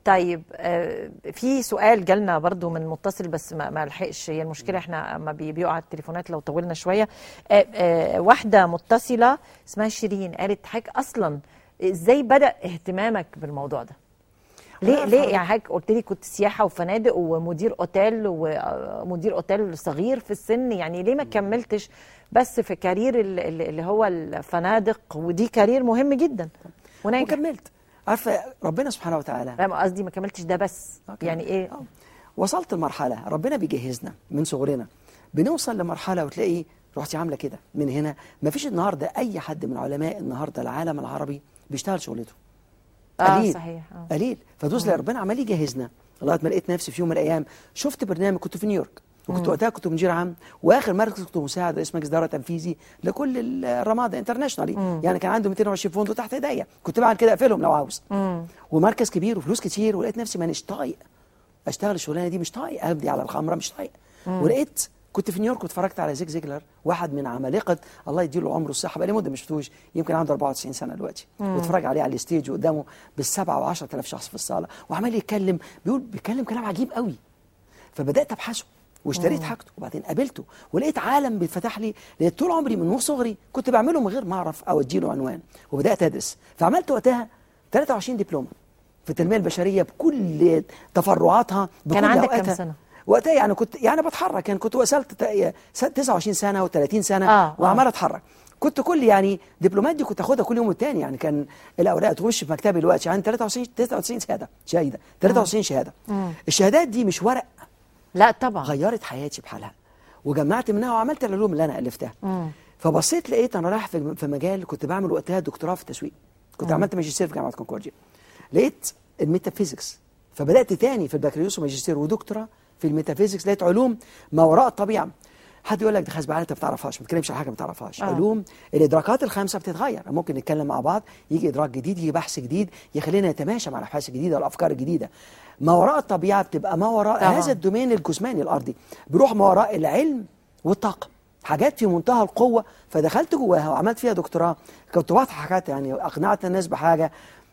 طيب آه، في سؤال جالنا برضو من متصل بس ما ما لحقش هي المشكله احنا اما بي- بيقع التليفونات لو طولنا شويه آه، آه، واحده متصله اسمها شيرين قالت حضرتك اصلا ازاي بدا اهتمامك بالموضوع ده ليه ليه يعني حضرتك قلت لي كنت سياحه وفنادق ومدير اوتيل ومدير اوتيل صغير في السن يعني ليه ما كملتش بس في كارير ال- ال- اللي هو الفنادق ودي كارير مهم جدا وناجح وكملت عارفه ربنا سبحانه وتعالى لا قصدي ما كملتش ده بس يعني ايه وصلت لمرحله ربنا بيجهزنا من صغرنا بنوصل لمرحله وتلاقي رحتي عامله كده من هنا ما فيش النهارده اي حد من علماء النهارده العالم العربي بيشتغل شغلته اه قليل صحيح اه قليل فدوس مم. ربنا عمال يجهزنا لغايه ما لقيت نفسي في يوم من الايام شفت برنامج كنت في نيويورك وكنت مم. وقتها كنت مدير عام واخر مركز كنت مساعد رئيس مجلس اداره تنفيذي لكل الرمادة انترناشونالي مم. يعني كان عنده 220 فندق تحت ايديا كنت بعمل كده اقفلهم لو عاوز مم. ومركز كبير وفلوس كتير ولقيت نفسي مانيش طايق اشتغل الشغلانه دي مش طايق ابدي على الخمره مش طايق مم. ولقيت كنت في نيويورك واتفرجت على زيك زيجلر واحد من عمالقه الله يديله عمره الصحه بقالي مده ما شفتوش يمكن عنده 94 سنه دلوقتي مم. واتفرج عليه على الستيج وقدامه بالسبعة و10000 شخص في الصاله وعمال يتكلم بيقول بيتكلم كلام عجيب قوي فبدات ابحثه واشتريت مم. حاجته وبعدين قابلته ولقيت عالم بيتفتح لي لقيت طول عمري من صغري كنت بعمله من غير ما اعرف او اديله عنوان وبدات ادرس فعملت وقتها 23 دبلومه في التنميه البشريه بكل تفرعاتها بكل كان عندك كام أوقاتها. سنه؟ وقتها يعني كنت يعني بتحرك يعني كنت وصلت تا- س- 29 سنه و30 سنه آه، وعمال آه. اتحرك كنت كل يعني دبلومات دي كنت اخدها كل يوم والتاني يعني كان الاوراق تخش في مكتبي دلوقتي عندي 23 99 شهاده شهاده 23 شهاده مم. الشهادات دي مش ورق لا طبعا غيرت حياتي بحالها وجمعت منها وعملت العلوم اللي انا الفتها مم. فبصيت لقيت انا رايح في في مجال كنت بعمل وقتها دكتوراه في التسويق كنت مم. عملت ماجستير في جامعه كونكورديا لقيت الميتافيزيكس فبدات تاني في البكالوريوس وماجستير ودكتوراه في الميتافيزيكس لقيت علوم ما وراء الطبيعه حد يقول لك دي خزبعه انت ما بتعرفهاش ما تتكلمش على حاجه ما تعرفهاش آه. علوم الادراكات الخمسه بتتغير ممكن نتكلم مع بعض يجي ادراك جديد يجي بحث جديد يخلينا نتماشى مع الابحاث الجديده والافكار الجديده ما وراء الطبيعه بتبقى ما وراء طبعاً. هذا الدومين الجسماني الارضي بيروح ما وراء العلم والطاقه حاجات في منتهى القوه فدخلت جواها وعملت فيها دكتوراه كنت بطرح حاجات يعني اقنعت الناس بحاجه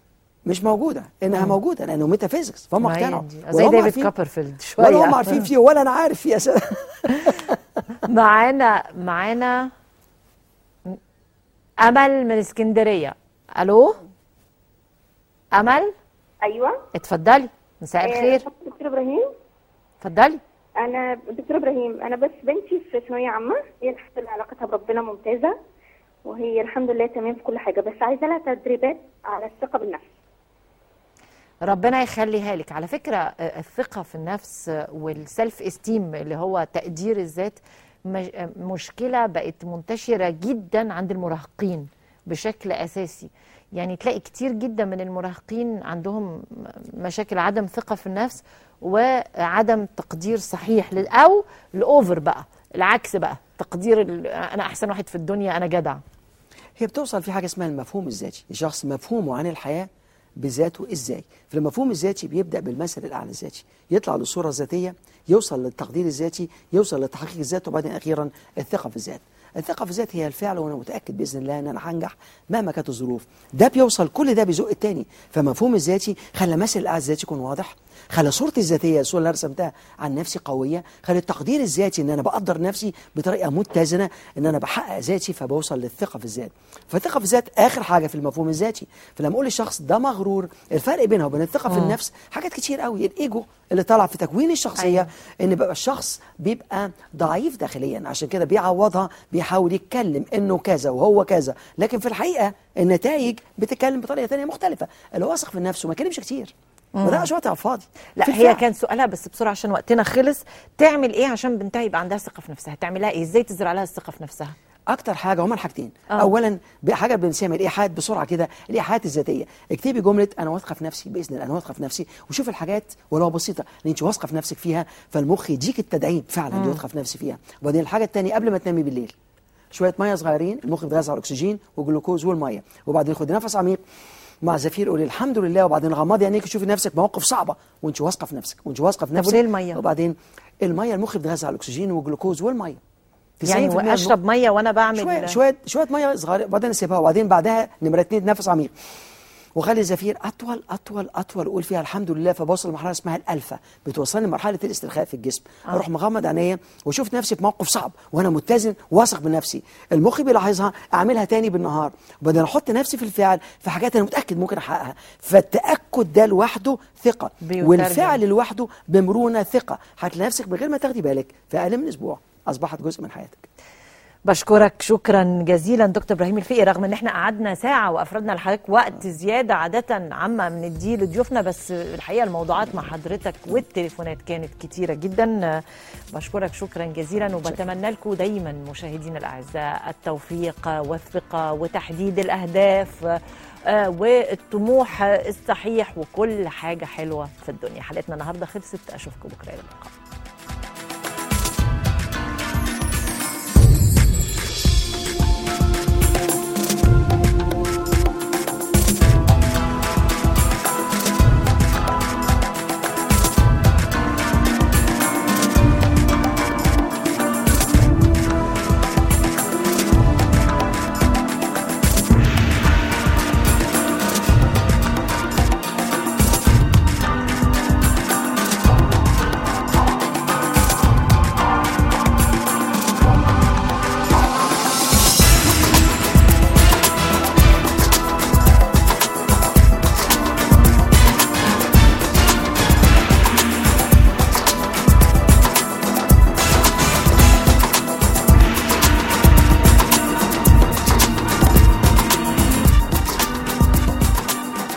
مش موجوده انها مم. موجوده لانه ميتافيزيكس فهم ما هي اقتنعوا دي. ولا زي هم ديفيد عارفين- كوبرفيلد شويه ولا هم عارفين فيه ولا انا عارف فيه اساسا معانا معانا امل من اسكندريه الو امل ايوه اتفضلي مساء آه، الخير دكتور ابراهيم اتفضلي انا دكتور ابراهيم انا بس بنتي في ثانويه عامه هي الحمد لله علاقتها بربنا ممتازه وهي الحمد لله تمام في كل حاجه بس عايزه لها تدريبات على الثقه بالنفس ربنا يخليها لك على فكرة آه، الثقة في النفس آه، والسلف استيم اللي هو تقدير الذات مش- آه، مشكلة بقت منتشرة جدا عند المراهقين بشكل أساسي يعني تلاقي كتير جدا من المراهقين عندهم مشاكل عدم ثقة في النفس وعدم تقدير صحيح ل- أو الأوفر بقى العكس بقى تقدير ال- أنا أحسن واحد في الدنيا أنا جدع هي بتوصل في حاجه اسمها المفهوم الذاتي الشخص مفهومه عن الحياه بذاته ازاي فالمفهوم الذاتي بيبدا بالمثل الاعلى الذاتي يطلع للصوره الذاتيه يوصل للتقدير الذاتي يوصل لتحقيق الذات وبعدين اخيرا الثقه في الذات الثقه في الذات هي الفعل وانا متاكد باذن الله ان انا هنجح مهما كانت الظروف ده بيوصل كل ده بيزق التاني فمفهوم الذاتي خلى مثل الاعلى الذاتي يكون واضح خلى صورتي الذاتيه الصوره اللي أنا رسمتها عن نفسي قويه خلى التقدير الذاتي ان انا بقدر نفسي بطريقه متزنه ان انا بحقق ذاتي فبوصل للثقه في الذات فالثقه في الذات اخر حاجه في المفهوم الذاتي فلما اقول للشخص ده مغرور الفرق بينها وبين الثقه في مم. النفس حاجات كتير قوي الايجو اللي طالع في تكوين الشخصيه أيوة. ان بقى الشخص بيبقى ضعيف داخليا عشان كده بيعوضها بيحاول يتكلم انه كذا وهو كذا لكن في الحقيقه النتائج بتتكلم بطريقه ثانيه مختلفه اللي واثق في نفسه ما يتكلمش كتير ما مم. ضيعش وقت على الفاضي لا في هي الفعل. كان سؤالها بس بسرعه عشان وقتنا خلص تعمل ايه عشان بنتها يبقى عندها ثقه في نفسها تعملها ايه ازاي تزرع لها الثقه في نفسها اكتر حاجه هما الحاجتين آه. اولا حاجه بنسميها الايحاءات بسرعه كده الايحاءات الذاتيه اكتبي جمله انا واثقه في نفسي باذن الله انا واثقه في نفسي وشوف الحاجات ولو بسيطه اللي انت واثقه في نفسك فيها فالمخ يديك التدعيم فعلا دي مم. واثقه في نفسي فيها وبعدين الحاجه الثانيه قبل ما تنامي بالليل شويه ميه صغيرين المخ بيتغذى على الاكسجين والجلوكوز والميه وبعدين خدي نفس عميق مع زفير قولي الحمد لله وبعدين غمضي عينيك شوفي نفسك مواقف صعبه وانت واثقه في نفسك وانت واثقه في طب نفسك وليه المية؟ وبعدين الميه المخ بيتغذى على الاكسجين والجلوكوز والميه 90% يعني المخ- اشرب ميه وانا بعمل شويه شويه شويه ميه صغيره وبعدين اسيبها وبعدين بعدها نمره اتنين نفس عميق وخلي الزفير اطول اطول اطول اقول فيها الحمد لله فبوصل لمرحله اسمها الالفا بتوصلني لمرحله الاسترخاء في الجسم آه. اروح مغمض عينيا واشوف نفسي في موقف صعب وانا متزن واثق من نفسي المخ بيلاحظها اعملها تاني بالنهار وبعدين احط نفسي في الفعل في حاجات انا متاكد ممكن احققها فالتاكد ده لوحده ثقه بيترجم. والفعل لوحده بمرونه ثقه هتلاقي نفسك من غير ما تاخدي بالك في اقل من اسبوع اصبحت جزء من حياتك بشكرك شكرا جزيلا دكتور ابراهيم الفقي رغم ان احنا قعدنا ساعه وافردنا لحضرتك وقت زياده عاده عما بنديه لضيوفنا بس الحقيقه الموضوعات مع حضرتك والتليفونات كانت كتيره جدا بشكرك شكرا جزيلا وبتمنى لكم دايما مشاهدينا الاعزاء التوفيق والثقه وتحديد الاهداف آه، والطموح الصحيح وكل حاجه حلوه في الدنيا حلقتنا النهارده خلصت اشوفكم بكره الى اللقاء